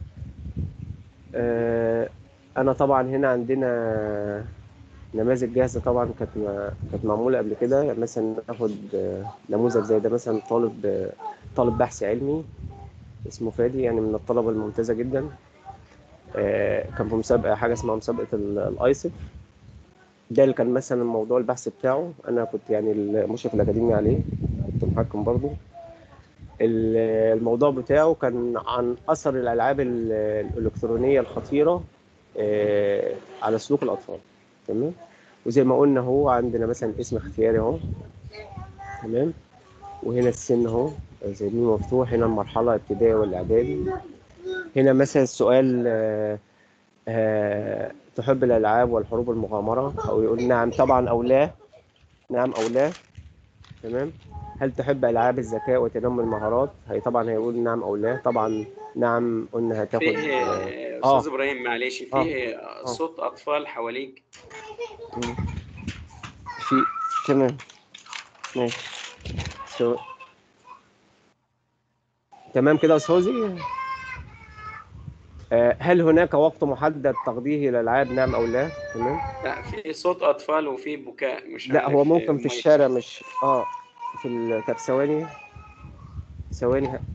آه، انا طبعا هنا عندنا نماذج جاهزه طبعا كانت ما- كانت معموله قبل كده يعني مثلا ناخد آه، نموذج زي ده مثلا طالب آه، طالب بحث علمي اسمه فادي يعني من الطلبه الممتازه جدا آه، كان في مسابقه حاجه اسمها مسابقه ال- الايسف ده اللي كان مثلا موضوع البحث بتاعه انا كنت يعني المشرف الاكاديمي عليه كنت محكم برضه ال- الموضوع بتاعه كان عن اثر الالعاب ال- الالكترونيه الخطيره آه، على سلوك الاطفال تمام وزي ما قلنا هو عندنا مثلا اسم اختياري اهو تمام وهنا السن اهو زي مين مفتوح هنا المرحله ابتدائي والاعدادي هنا مثلا السؤال آه، آه، تحب الالعاب والحروب المغامره او يقول نعم طبعا او لا نعم او لا تمام هل تحب العاب الذكاء وتنمي المهارات هي طبعا هيقول نعم او لا طبعا نعم قلنا هتاخد فيه آه، آه، آه. استاذ ابراهيم معلش فيه صوت اطفال حواليك مم. في تمام ماشي سو... تمام كده يا استاذ فوزي آه، هل هناك وقت محدد تقضيه الالعاب نعم او لا تمام لا في صوت اطفال وفي بكاء مش لا عارف هو آه، ممكن في المايك. الشارع مش اه في ال... طب ثواني ثواني ه-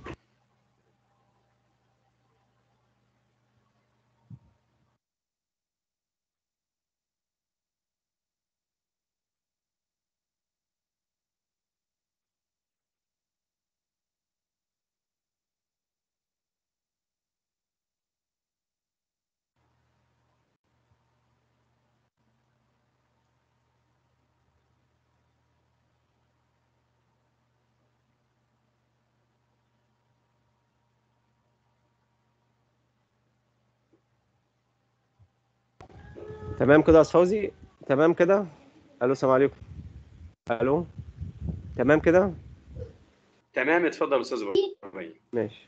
تمام كده يا استاذ فوزي تمام كده الو السلام عليكم الو تمام كده تمام اتفضل استاذ ابراهيم ماشي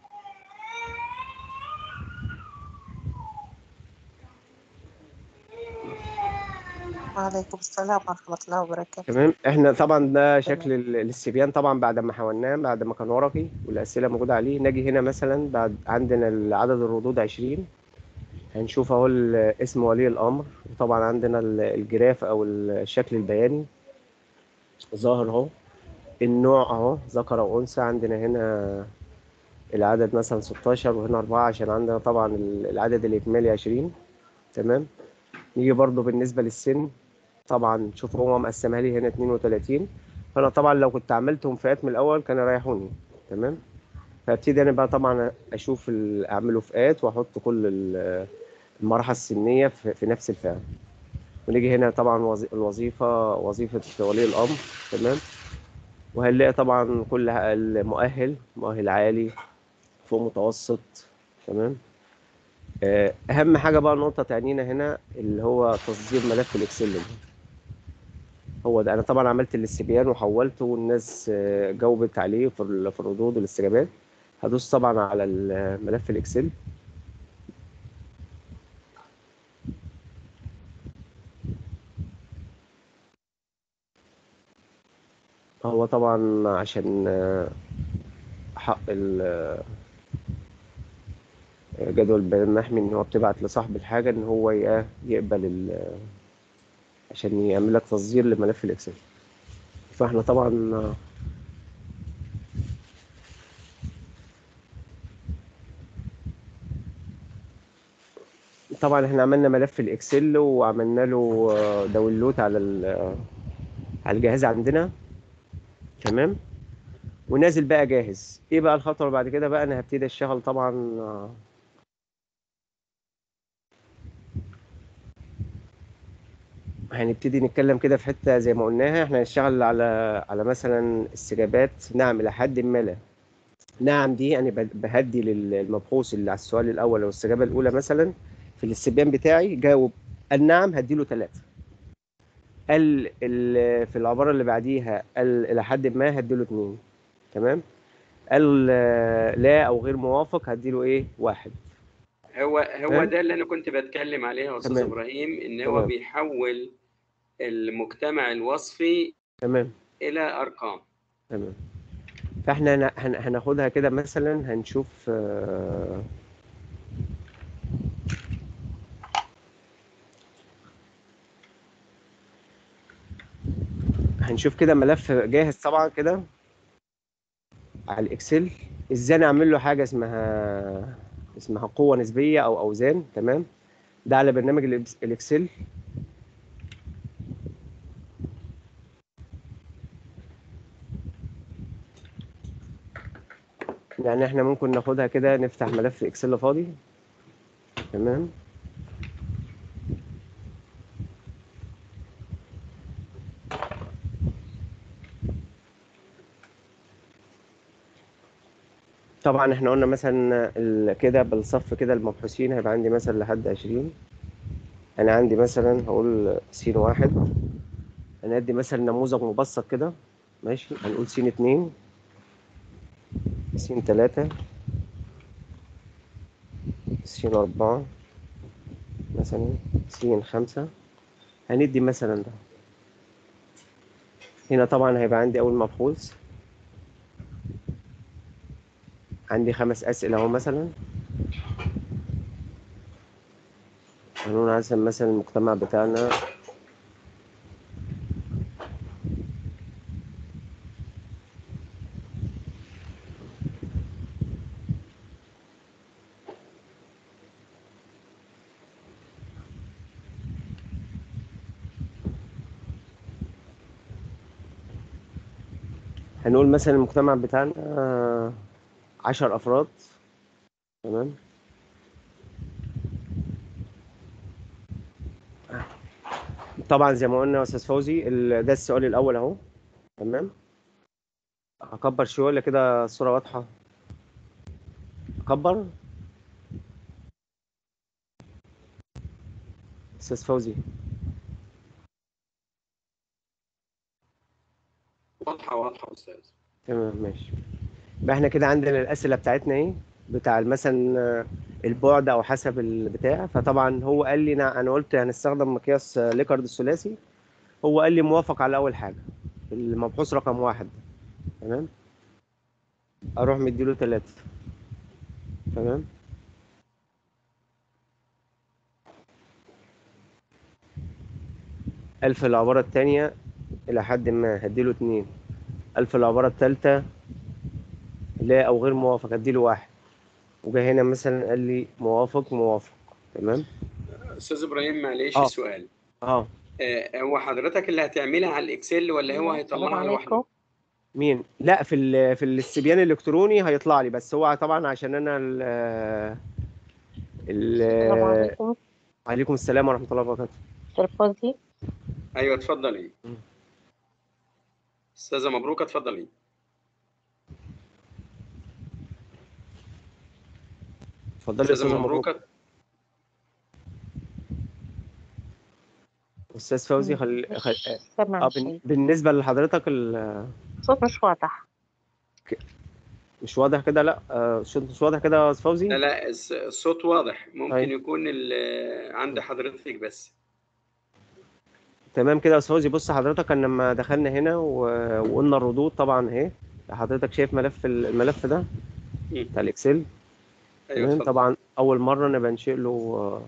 وعليكم السلام ورحمة الله وبركاته تمام احنا طبعا ده شكل ال- الاستبيان طبعا بعد ما حولناه بعد ما كان ورقي والاسئله موجوده عليه نجي هنا مثلا بعد عندنا عدد الردود 20 هنشوف اهو ال- اسم ولي الامر وطبعا عندنا ال- الجراف او الشكل البياني ظاهر اهو النوع اهو ذكر او انثى عندنا هنا العدد مثلا 16 وهنا 4 عشان عندنا طبعا ال- العدد الاجمالي 20 تمام نيجي برضو بالنسبه للسن طبعا شوف هو مقسمها لي هنا 32 فانا طبعا لو كنت عملتهم فئات من الاول كانوا ريحوني تمام فابتدي انا بقى طبعا اشوف ال- اعمله فئات واحط كل ال- المراحل السنيه في في نفس الفئه ونيجي هنا طبعا وظي- الوظيفه وظيفه ولي الامر تمام وهنلاقي طبعا كل ه- المؤهل مؤهل عالي فوق متوسط تمام آه، اهم حاجه بقى نقطه تعنينا هنا اللي هو تصدير ملف الاكسل ده هو ده انا طبعا عملت الاستبيان وحولته والناس آه، جاوبت عليه في ال- في الردود والاستجابات هدوس طبعا على الملف الاكسل هو طبعا عشان آه، حق ال- آه، جدول البيان محمي ان هو بتبعت لصاحب الحاجه ان هو ي- يقبل ال- عشان يعمل لك تصدير لملف الاكسل فاحنا طبعا آه، طبعا احنا عملنا ملف الاكسل وعملنا له آه، داونلود على ال- آه، على الجهاز عندنا تمام ونازل بقى جاهز ايه بقى الخطوه اللي بعد كده بقى انا هبتدي اشتغل طبعا آه، هنبتدي نتكلم كده في حته زي ما قلناها احنا هنشتغل على على مثلا استجابات نعم الى حد ما لا نعم دي يعني ب- بهدي للمبحوث اللي على السؤال الاول او الاستجابه الاولى مثلا في الاستبيان بتاعي جاوب النعم هديله ثلاثه ال ال في العباره اللي بعديها ال الى حد ما هديله اثنين تمام ال لا او غير موافق هديله ايه واحد هو هو تمام. ده اللي انا كنت بتكلم عليه يا استاذ تمام. ابراهيم ان هو تمام. بيحول المجتمع الوصفي تمام الى ارقام تمام فاحنا هن- هن- هناخدها كده مثلا هنشوف آه، هنشوف كده ملف جاهز طبعا كده على الاكسل ازاي نعمل له حاجه اسمها اسمها قوه نسبيه او اوزان تمام ده على برنامج الإكس- الاكسل يعني احنا ممكن ناخدها كده نفتح ملف اكسل فاضي تمام طبعا احنا قلنا مثلا ال- كده بالصف كده المبحوثين هيبقى عندي مثلا لحد عشرين انا عندي مثلا هقول س واحد انا ادي مثلا نموذج مبسط كده ماشي هنقول س اتنين س تلاتة س أربعة مثلا س خمسة هندي مثلا ده هنا طبعا هيبقى عندي أول مبحوث عندي خمس أسئلة أهو مثلا هنقول مثلا مثلا المجتمع بتاعنا هنقول مثلا المجتمع بتاعنا آه، عشر أفراد تمام طبعا زي ما قلنا يا أستاذ فوزي ال- ده السؤال الأول أهو تمام هكبر شوية ولا كده الصورة واضحة أكبر أستاذ فوزي واضحه واضحه يا استاذ تمام ماشي يبقى احنا كده عندنا الأسئلة بتاعتنا ايه بتاع مثلا آه، البعد أو حسب البتاع فطبعا هو قال لي نا- أنا قلت هنستخدم مقياس آه، ليكارد الثلاثي هو قال لي موافق على أول حاجة المبحوث رقم واحد تمام أروح مديله تلاتة تمام ألف العبارة التانية إلى حد ما هديله اتنين ألف العبارة التالتة لا أو غير موافق هديله واحد وجا هنا مثلا قال لي موافق موافق تمام استاذ ابراهيم معلش آه. سؤال اه آه، هو حضرتك اللي هتعملها على الاكسل ولا هو السلام هيطلعها عليكم لوحده مين لا في ال في الاستبيان الالكتروني هيطلع لي بس هو طبعا عشان انا ال السلام ال عليكم عليكم السلام ورحمة الله وبركاته دكتور فوزي ايوه اتفضلي مم. استاذه مبروك اتفضلي اتفضلي يا استاذه استاذ مبروك مبروك استاذ فوزي خل... مش خل... سامع اه بن... شيء بالنسبة لحضرتك ال... الصوت مش واضح مش واضح كده لا آه، الصوت مش واضح كده يا استاذ فوزي لا لا الس- الصوت واضح ممكن طيب. يكون ال- عند حضرتك بس تمام كده يا استاذ فوزي بص حضرتك أنا لما دخلنا هنا و... وقلنا الردود طبعا اهي حضرتك شايف ملف ال- الملف ده مم. بتاع الاكسل ايوه تمام اتفضل طبعا اول مره انا بنشئ له آه،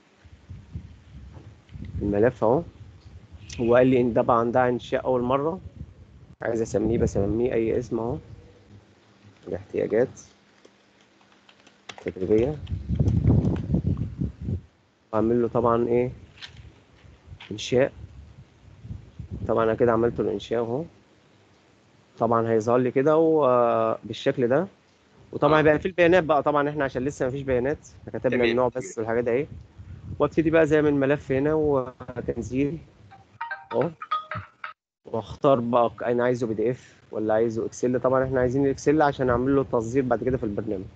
الملف اهو هو قال لي ان طبعا ده انشاء اول مره عايز اسميه بسميه اي اسم اهو الاحتياجات تدريبيه واعمل له طبعا ايه انشاء طبعا انا كده عملت له انشاء اهو طبعا هيظهر لي كده و- بالشكل ده وطبعا آه. هيبقى في البيانات بقى طبعا احنا عشان لسه مفيش بيانات احنا كتبنا تمام، النوع بس والحاجات دي اهي وابتدي بقى زي من الملف هنا وتنزيل اهو واختار بقى انا عايزه بي دي اف ولا عايزه اكسل طبعا احنا عايزين الاكسل عشان اعمل له تصدير بعد كده في البرنامج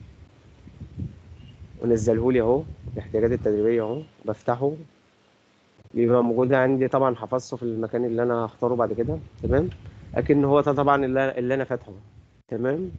ونزله لي اهو الاحتياجات التدريبيه اهو بفتحه بيبقى موجود عندي طبعا حفظته في المكان اللي انا هختاره بعد كده تمام لكن هو ده طبعا اللي, اللي انا فاتحه تمام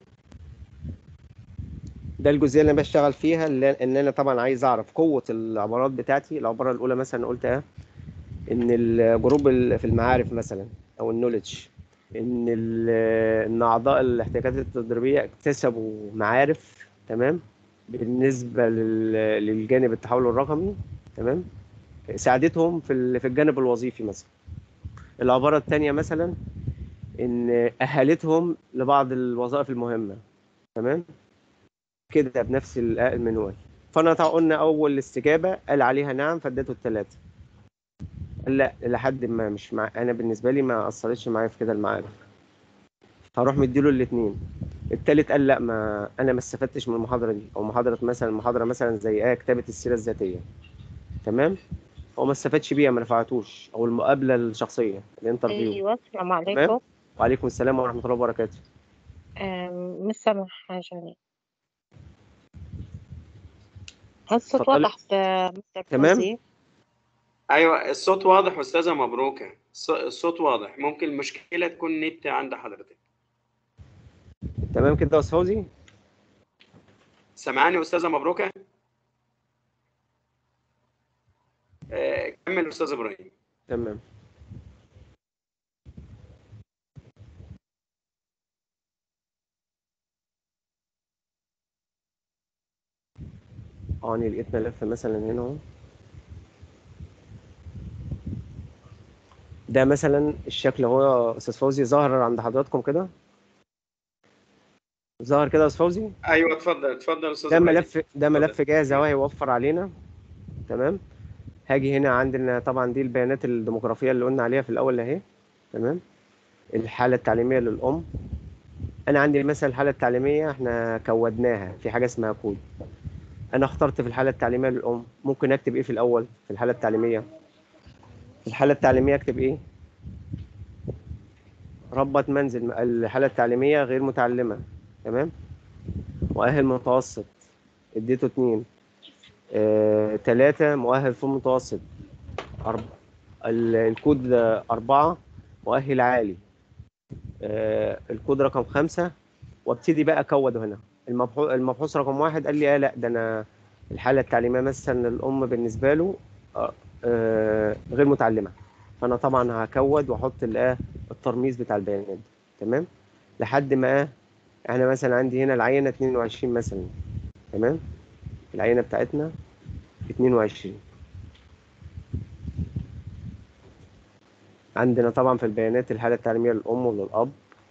ده الجزئيه اللي انا بشتغل فيها اللي ان انا طبعا عايز اعرف قوه العبارات بتاعتي العباره الاولى مثلا قلت ايه ان الجروب ال- في المعارف مثلا او النولج ان ال- ان اعضاء الاحتياجات التدريبيه اكتسبوا معارف تمام بالنسبه لل- للجانب التحول الرقمي تمام ساعدتهم في ال- في الجانب الوظيفي مثلا العباره الثانيه مثلا ان اهلتهم لبعض الوظائف المهمه تمام كده بنفس ال- المنوال فانا طبعا قلنا اول استجابه قال عليها نعم فاديته الثلاثه قال لا لحد ما مش مع انا بالنسبه لي ما اثرتش معايا في كده المعارف هروح مديله الاثنين التالت قال لا ما انا ما استفدتش من المحاضره دي او محاضره مثلا محاضره مثلا زي ايه كتابه السيره الذاتيه تمام هو ما استفادش بيها ما نفعتوش او المقابله الشخصيه الانترفيو ايوه السلام عليكم تمام وعليكم السلام ورحمه الله وبركاته آم، مش سامع حاجة يعني هل الصوت اتفضلي. واضح ب- مستر تمام. فوزي؟ ايوه الصوت واضح استاذه مبروكه الص- الصوت واضح ممكن المشكله تكون نت عند حضرتك تمام كده يا استاذ فوزي سامعاني استاذه مبروكه آه، كمل استاذ ابراهيم تمام اه انا لقيت ملف مثلا هنا اهو ده مثلا الشكل هو يا استاذ فوزي ظاهر عند حضراتكم كده ظاهر كده يا استاذ فوزي ايوه اتفضل اتفضل استاذ ده ابراهيم ملف ده ملف جاهز اهو هيوفر علينا تمام هاجي هنا عندنا طبعا دي البيانات الديموغرافيه اللي قلنا عليها في الاول اهي تمام الحاله التعليميه للام انا عندي مثلا الحاله التعليميه احنا كودناها في حاجه اسمها كود انا اخترت في الحاله التعليميه للام ممكن اكتب ايه في الاول في الحاله التعليميه في الحاله التعليميه اكتب ايه ربة منزل الحاله التعليميه غير متعلمه تمام مؤهل متوسط اديته اتنين آه، تلاتة مؤهل فوق متوسط أرب... ال- الكود آه، أربعة مؤهل عالي آه، الكود رقم خمسة وابتدي بقى أكود هنا المبحوث المبحوث رقم واحد قال لي آه لا ده أنا الحالة التعليمية مثلا الأم بالنسبة له آه، آه، غير متعلمة فأنا طبعا هكود وأحط الآه الترميز بتاع البيانات دي. تمام لحد ما آه، احنا مثلا عندي هنا العينة 22 مثلا تمام العينة بتاعتنا 22 عندنا طبعا في البيانات الحالة التعليمية للأم وللأب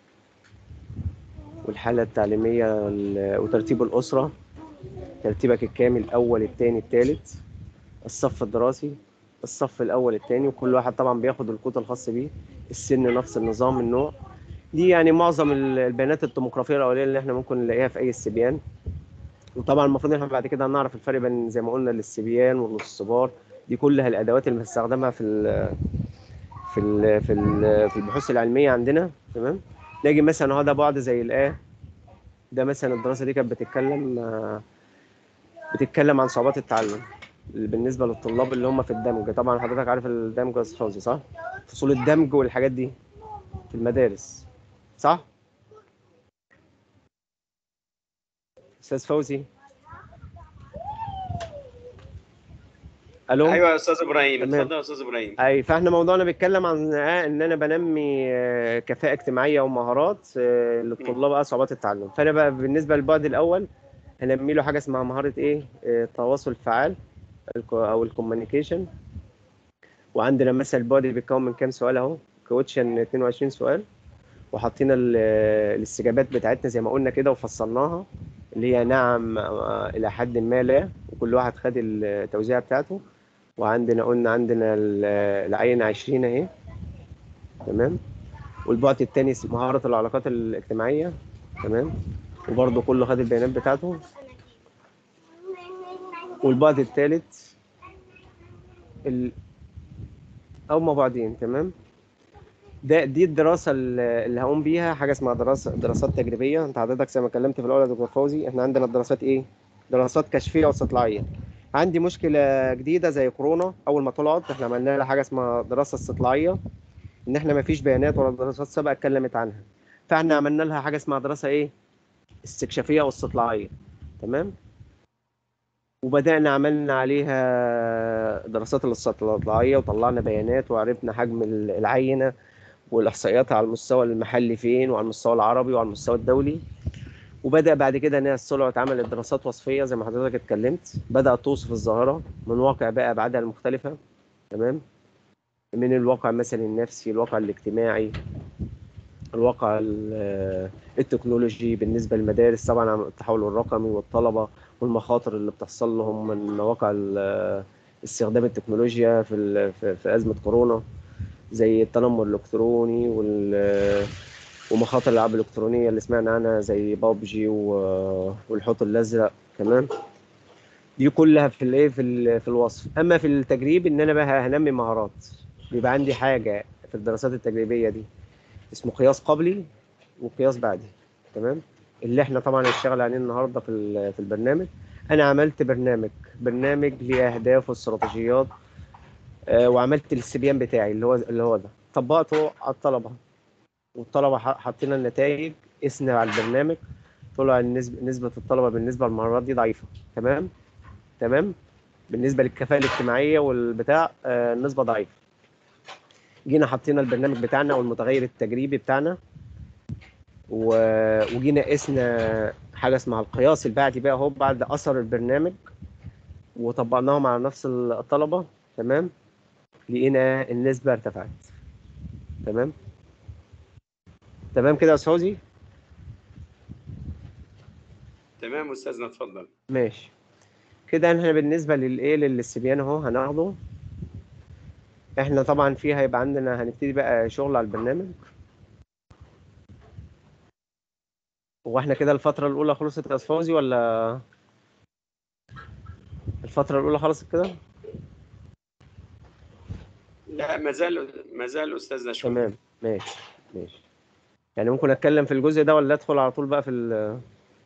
والحالة التعليمية ل- وترتيب الأسرة ترتيبك الكامل الأول التاني التالت الصف الدراسي الصف الأول التاني وكل واحد طبعا بياخد الكود الخاص بيه السن نفس النظام النوع دي يعني معظم ال- البيانات الديموغرافية الأولية اللي احنا ممكن نلاقيها في أي استبيان وطبعا المفروض ان احنا بعد كده هنعرف الفرق بين زي ما قلنا الاستبيان والاستبار دي كلها الادوات اللي بنستخدمها في ال في ال في ال في البحوث العلميه عندنا تمام نيجي مثلا هذا بعد زي الايه ده مثلا الدراسه دي كانت بتتكلم آه، بتتكلم عن صعوبات التعلم بالنسبه للطلاب اللي هم في الدمج طبعا حضرتك عارف الدمج يا استاذ فوزي صح فصول الدمج والحاجات دي في المدارس صح استاذ فوزي الو ايوه يا استاذ ابراهيم تمام. اتفضل يا استاذ ابراهيم اي فاحنا موضوعنا بيتكلم عن آه، ان انا بنمي آه، كفاءه اجتماعيه ومهارات آه، للطلاب آه، صعوبات التعلم فانا بقى بالنسبه للبعد الاول هنمي له حاجه اسمها مهاره ايه آه، التواصل الفعال الكو- او الكوميونيكيشن وعندنا مثلا البعد بيتكون من كام سؤال اهو كوتشن 22 سؤال وحطينا ال- الاستجابات بتاعتنا زي ما قلنا كده وفصلناها اللي هي نعم آه، الى حد ما لا وكل واحد خد التوزيعه بتاعته وعندنا قلنا عندنا ال- العينة 20 اهي تمام والبعد التاني اسمه مهارة العلاقات الاجتماعية تمام وبرضه كله خد البيانات بتاعته والبعد التالت ال... او ما بعدين تمام ده دي الدراسه اللي اللي هقوم بيها حاجه اسمها دراسه دراسات تجريبيه انت حضرتك زي ما اتكلمت في الاول يا دكتور فوزي احنا عندنا الدراسات ايه دراسات كشفيه واستطلاعيه عندي مشكله جديده زي كورونا اول ما طلعت احنا عملنا لها حاجه اسمها دراسه استطلاعيه ان احنا ما فيش بيانات ولا دراسات سابقه اتكلمت عنها فاحنا عملنا لها حاجه اسمها دراسه ايه استكشافيه واستطلاعيه تمام وبدأنا عملنا عليها دراسات الاستطلاعية وطلعنا بيانات وعرفنا حجم العينة والإحصائيات على المستوى المحلي فين وعلى المستوى العربي وعلى المستوى الدولي وبدأ بعد كده ناس طلعت عملت دراسات وصفية زي ما حضرتك اتكلمت بدأت توصف الظاهرة من واقع بقى أبعادها المختلفة تمام من الواقع مثلا النفسي الواقع الاجتماعي الواقع ال- التكنولوجي بالنسبة للمدارس طبعا عن التحول الرقمي والطلبة والمخاطر اللي بتحصل لهم من واقع ال- استخدام التكنولوجيا في ال- في في أزمة كورونا زي التنمر الإلكتروني وال ومخاطر الألعاب الإلكترونية اللي سمعنا عنها زي بابجي و- والحوت الأزرق كمان دي كلها في الايه في ال- في الوصف اما في التجريب ان انا بقى هنمي مهارات بيبقى عندي حاجه في الدراسات التجريبيه دي اسمه قياس قبلي وقياس بعدي تمام اللي احنا طبعا هنشتغل عليه النهارده في ال- في البرنامج انا عملت برنامج برنامج ليه اهداف واستراتيجيات آه، وعملت الاستبيان بتاعي اللي هو اللي هو ده طبقته على الطلبه والطلبه ح- حاطين النتائج قسنا على البرنامج طلع النسبة نسبة الطلبة بالنسبة للمهارات دي ضعيفة تمام تمام بالنسبة للكفاءة الاجتماعية والبتاع آه، النسبة ضعيفة جينا حطينا البرنامج بتاعنا والمتغير التجريبي بتاعنا و- وجينا قسنا حاجة اسمها القياس البعدي بقى اهو بعد أثر البرنامج وطبقناهم على نفس الطلبة تمام لقينا النسبة ارتفعت تمام تمام كده يا أستاذ فوزي تمام استاذنا اتفضل ماشي كده احنا بالنسبة للايه للاستبيان اهو هناخده احنا طبعا فيه هيبقى عندنا هنبتدي بقى شغل على البرنامج واحنا كده الفترة الأولى خلصت يا أستاذ فوزي ولا الفترة الأولى خلصت كده؟ لا ما زال ما زال استاذنا شوي تمام ماشي ماشي يعني ممكن أتكلم في الجزء ده ولا أدخل على طول بقى في ال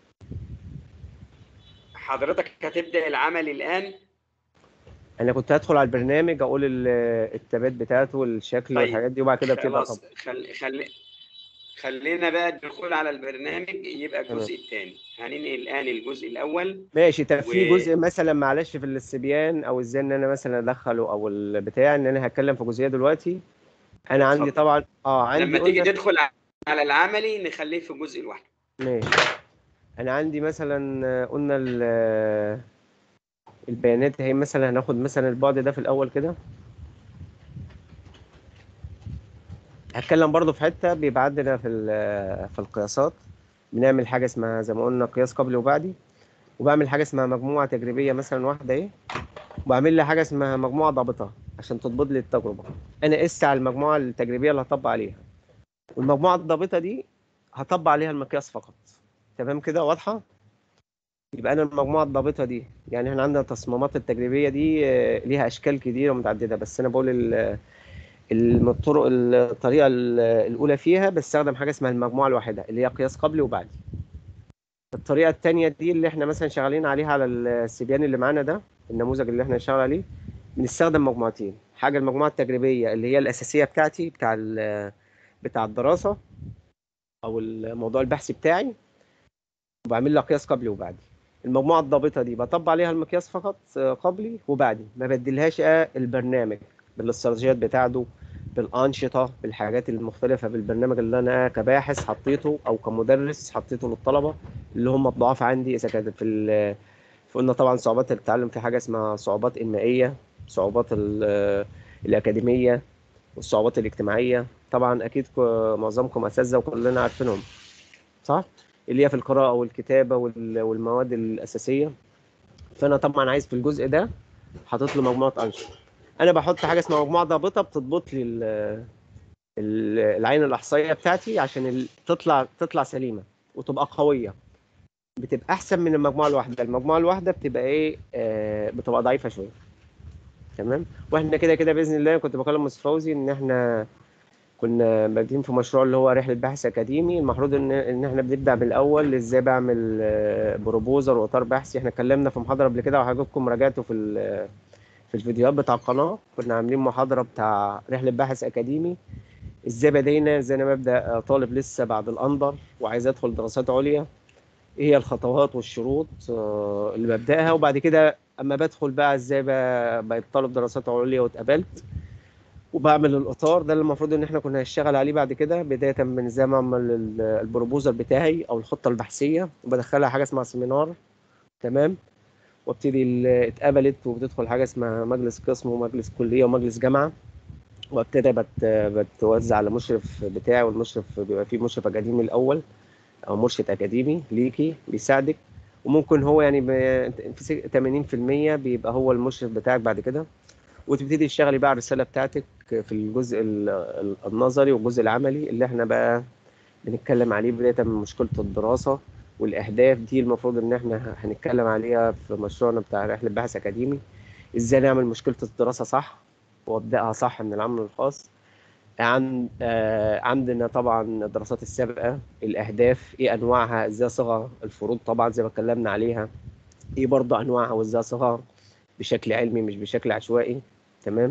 حضرتك هتبدا العمل الان أنا كنت هدخل على البرنامج أقول ال- التابات بتاعته والشكل طيب. والحاجات دي وبعد كده أبتدي خلاص أطبق خل... خل... خلينا بقى الدخول على البرنامج يبقى تمام. الجزء الثاني هننقل الان الجزء الاول ماشي طب في و- جزء مثلا معلش في الاستبيان او ازاي ان انا مثلا ادخله او البتاع ان انا هتكلم في جزئيه دلوقتي انا عندي اتفضل. طبعا اه عندي لما تيجي قلنا تدخل على العملي نخليه في جزء لوحده ماشي انا عندي مثلا آه، قلنا ال- آه، البيانات هي مثلا هناخد مثلا البعد ده في الاول كده هتكلم برضو في حته بيبقى عندنا في ال- في القياسات بنعمل حاجه اسمها زي ما قلنا قياس قبلي وبعدي وبعمل حاجه اسمها مجموعه تجريبيه مثلا واحده اهي وبعمل لها حاجه اسمها مجموعه ضابطه عشان تضبط لي التجربه انا قست على المجموعه التجريبيه اللي هطبق عليها والمجموعه الضابطه دي هطبق عليها المقياس فقط تمام كده واضحه يبقى انا المجموعه الضابطه دي يعني احنا عندنا التصميمات التجريبيه دي آه، ليها اشكال كتيره ومتعدده بس انا بقول ال- ال- الطرق الطريقه ال- الاولى فيها بستخدم حاجه اسمها المجموعه الواحده اللي هي قياس قبلي وبعدي الطريقه الثانيه دي اللي احنا مثلا شغالين عليها على السبيان اللي معانا ده النموذج اللي احنا هنشتغل عليه بنستخدم مجموعتين حاجه المجموعه التجريبيه اللي هي الاساسيه بتاعتي بتاع ال- بتاع الدراسه او الموضوع البحثي بتاعي وبعمل لها قياس قبلي وبعدي المجموعه الضابطه دي بطبق عليها المقياس فقط آه، قبلي وبعدي ما بدلهاش آه، البرنامج بالاستراتيجيات بتاعته بالانشطه بالحاجات المختلفه بالبرنامج اللي انا كباحث حطيته او كمدرس حطيته للطلبه اللي هم الضعاف عندي اذا كانت في ال- في قلنا طبعا صعوبات التعلم في حاجه اسمها صعوبات انمائيه صعوبات ال- الاكاديميه والصعوبات الاجتماعيه طبعا اكيد ك- معظمكم اساتذه وكلنا عارفينهم صح اللي هي في القراءه والكتابه وال- والمواد الاساسيه فانا طبعا عايز في الجزء ده حاطط له مجموعه انشطه انا بحط حاجه اسمها مجموعه ضابطه بتضبط لي ال- ال- العين الاحصائيه بتاعتي عشان ال- تطلع تطلع سليمه وتبقى قويه بتبقى احسن من المجموعه الواحده المجموعه الواحده بتبقى ايه آه بتبقى ضعيفه شويه تمام واحنا كده كده باذن الله كنت بكلم مستر فوزي ان احنا كنا بادئين في مشروع اللي هو رحله بحث اكاديمي المفروض ان ان احنا بنبدا من الاول ازاي بعمل آه، بروبوزر واطار بحثي احنا اتكلمنا في محاضره قبل كده وهجيبكم راجعته في ال- في الفيديوهات بتاع القناه كنا عاملين محاضره بتاع رحله بحث اكاديمي ازاي بدينا ازاي انا ببدا طالب لسه بعد الاندر وعايز ادخل دراسات عليا ايه هي الخطوات والشروط آه، اللي ببداها وبعد كده اما بدخل بقى ازاي بقى- بقيت طالب دراسات عليا واتقبلت وبعمل الاطار ده اللي المفروض ان احنا كنا هنشتغل عليه بعد كده بدايه من ازاي ما اعمل ال- البروبوزل بتاعي او الخطه البحثيه وبدخلها حاجه اسمها سيمينار تمام وابتدي ال- اتقبلت وبتدخل حاجه اسمها مجلس قسم ومجلس كليه ومجلس جامعه وابتدي بت بتوزع على المشرف بتاعي والمشرف بيبقى فيه مشرف اكاديمي الاول او مرشد اكاديمي ليكي بيساعدك وممكن هو يعني ب- في 80% بيبقى هو المشرف بتاعك بعد كده وتبتدي تشتغلي بقى على الرساله بتاعتك في الجزء ال- ال- النظري والجزء العملي اللي احنا بقى بنتكلم عليه بدايه من مشكله الدراسه والاهداف دي المفروض ان احنا هنتكلم عليها في مشروعنا بتاع رحله بحث اكاديمي ازاي نعمل مشكله الدراسه صح وابداها صح من العمل الخاص عن آه عندنا طبعا الدراسات السابقه الاهداف ايه انواعها ازاي اصيغها الفروض طبعا زي ما اتكلمنا عليها ايه برضه انواعها وازاي اصيغها بشكل علمي مش بشكل عشوائي تمام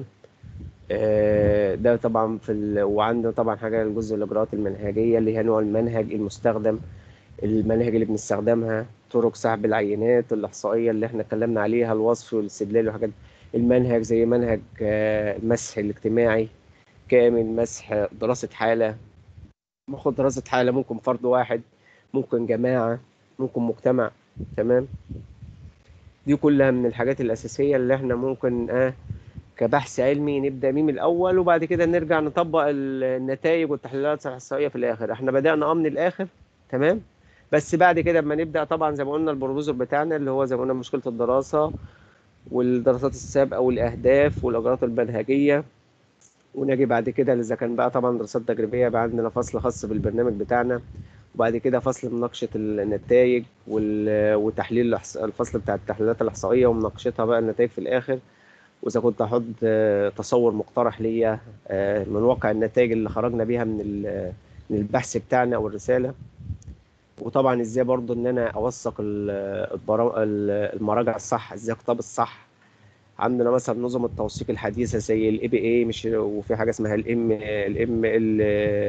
آه، ده طبعا في ال... وعندنا طبعا حاجه الجزء الاجراءات المنهجيه اللي هي نوع المنهج المستخدم المناهج اللي بنستخدمها طرق سحب العينات الاحصائيه اللي احنا اتكلمنا عليها الوصف والاستدلال وحاجات المنهج زي منهج آه، المسح الاجتماعي كامل مسح دراسه حاله باخد دراسه حاله ممكن فرد واحد ممكن جماعه ممكن مجتمع تمام دي كلها من الحاجات الاساسيه اللي احنا ممكن اه كبحث علمي نبدا بيه من الاول وبعد كده نرجع نطبق ال- النتائج والتحليلات الاحصائيه في الاخر احنا بدانا اه من الاخر تمام بس بعد كده لما نبدا طبعا زي ما قلنا البروبوزر بتاعنا اللي هو زي ما قلنا مشكله الدراسه والدراسات السابقه والاهداف والاجراءات المنهجيه ونجي بعد كده اذا كان بقى طبعا دراسات تجريبيه بقى عندنا فصل خاص بالبرنامج بتاعنا وبعد كده فصل مناقشه النتائج وال- وتحليل الإحص- الفصل بتاع التحليلات الاحصائيه ومناقشتها بقى النتائج في الاخر واذا كنت احط آه، تصور مقترح ليا آه، من واقع النتائج اللي خرجنا بيها من ال- من البحث بتاعنا او الرساله وطبعا ازاي برضو ان انا اوثق ال- البرا- ال- المراجع الصح ازاي اكتب الصح عندنا مثلا نظم التوثيق الحديثه زي الاي بي اي مش وفي حاجه اسمها الام الام ال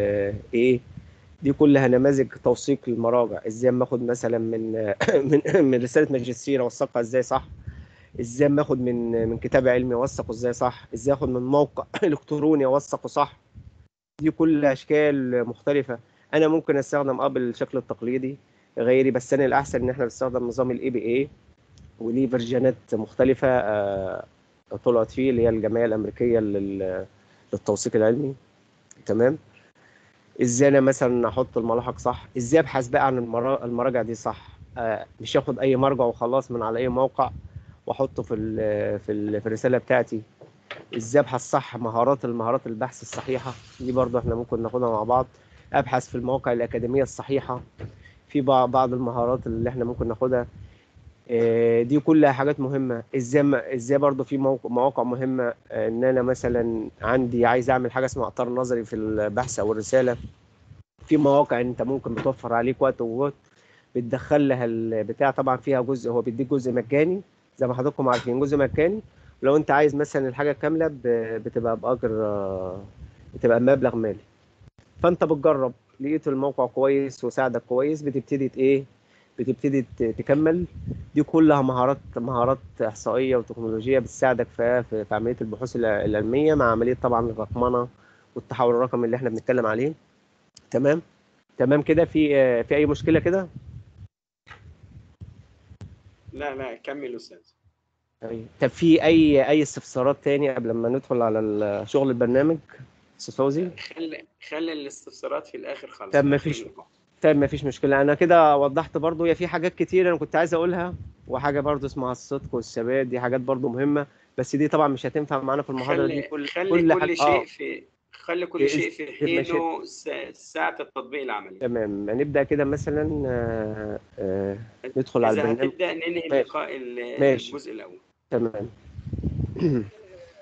اي دي كلها نماذج توثيق المراجع ازاي اما اخد مثلا من من من رساله ماجستير اوثقها ازاي صح ازاي اما اخد من من كتاب علمي اوثقه ازاي صح ازاي اخد من موقع الكتروني اوثقه صح دي كل اشكال مختلفه انا ممكن استخدم اه بالشكل التقليدي غيري بس انا الاحسن ان احنا نستخدم نظام الاي بي اي وليه فيرجنات مختلفه آه، طلعت فيه اللي هي الجمعيه الامريكيه لل- للتوثيق العلمي تمام ازاي انا مثلا احط الملاحق صح ازاي ابحث بقى عن المرا- المراجع دي صح آه، مش اخد اي مرجع وخلاص من على اي موقع واحطه في ال في ال في الرساله بتاعتي ازاي ابحث صح مهارات المهارات البحث الصحيحه دي برضو احنا ممكن ناخدها مع بعض ابحث في المواقع الاكاديميه الصحيحه في بع- بعض المهارات اللي احنا ممكن ناخدها آه، دي كلها حاجات مهمه ازاي ما- ازاي برضو في موقع مواقع مهمه آه، ان انا مثلا عندي عايز اعمل حاجه اسمها اطار نظري في البحث او الرساله في مواقع انت ممكن بتوفر عليك وقت وجهد بتدخل لها البتاع طبعا فيها جزء هو بيديك جزء مجاني زي ما حضراتكم عارفين جزء مجاني ولو انت عايز مثلا الحاجه كامله ب- بتبقى باجر آه، بتبقى مبلغ مالي فانت بتجرب لقيت الموقع كويس وساعدك كويس بتبتدي ت- ايه بتبتدي ت- تكمل دي كلها مهارات مهارات احصائيه وتكنولوجيه بتساعدك في في في عمليه البحوث الع- العلميه مع عمليه طبعا الرقمنه والتحول الرقمي اللي احنا بنتكلم عليه تمام تمام كده في آه، في اي مشكله كده لا لا كمل استاذ طيب طب في اي اي استفسارات تاني قبل ما ندخل على ال- شغل البرنامج استاذ فوزي خلي خلي الاستفسارات في الاخر خالص طب ما آخر فيش- النقاط. طيب ما فيش مشكله انا كده وضحت برضو هي في حاجات كتير انا كنت عايز اقولها وحاجه برضو اسمها الصدق والثبات دي حاجات برضو مهمه بس دي طبعا مش هتنفع معانا في المحاضره دي خلي كل خلي كل كل حاجة- شيء آه. في خلي كل بإذن- شيء في بإذن حينه سا- ساعة التطبيق العملي تمام هنبدا كده مثلا آه، آه، ندخل على إذا البرنامج هتبدأ ننهي ماشي. اللقاء ال- ماشي. الجزء الأول تمام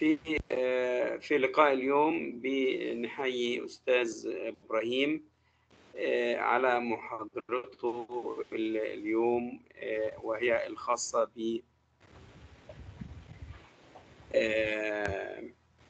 في آه، في لقاء اليوم بنحيي أستاذ إبراهيم آه، على محاضرته ال- اليوم آه، وهي الخاصة ب آه،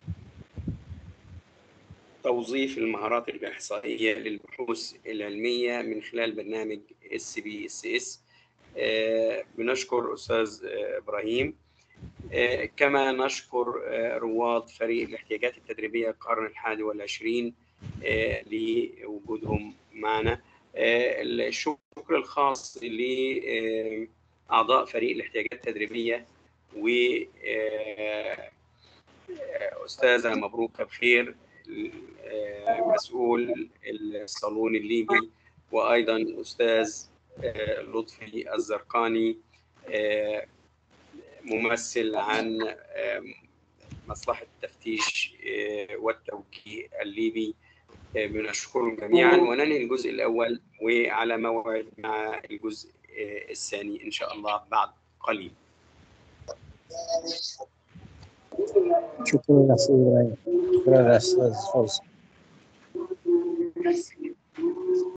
توظيف المهارات الإحصائية للبحوث العلمية من خلال برنامج اس بي اس اس بنشكر أستاذ آه، إبراهيم آه، كما نشكر آه، رواد فريق الاحتياجات التدريبية القرن الحادي والعشرين آه، لوجودهم معنا آه، الشكر الخاص لأعضاء فريق الاحتياجات التدريبية و آه، أستاذة مبروكة بخير آه، مسؤول الصالون الليبي وأيضا أستاذ آه، لطفي الزرقاني آه، ممثل عن آه، مصلحة التفتيش آه، والتوجيه الليبي آه، بنشكرهم جميعا وننهي الجزء الأول وعلى موعد مع الجزء آه، الثاني إن شاء الله بعد قليل شكرا يا أستاذ إبراهيم شكرا يا أستاذ فوزي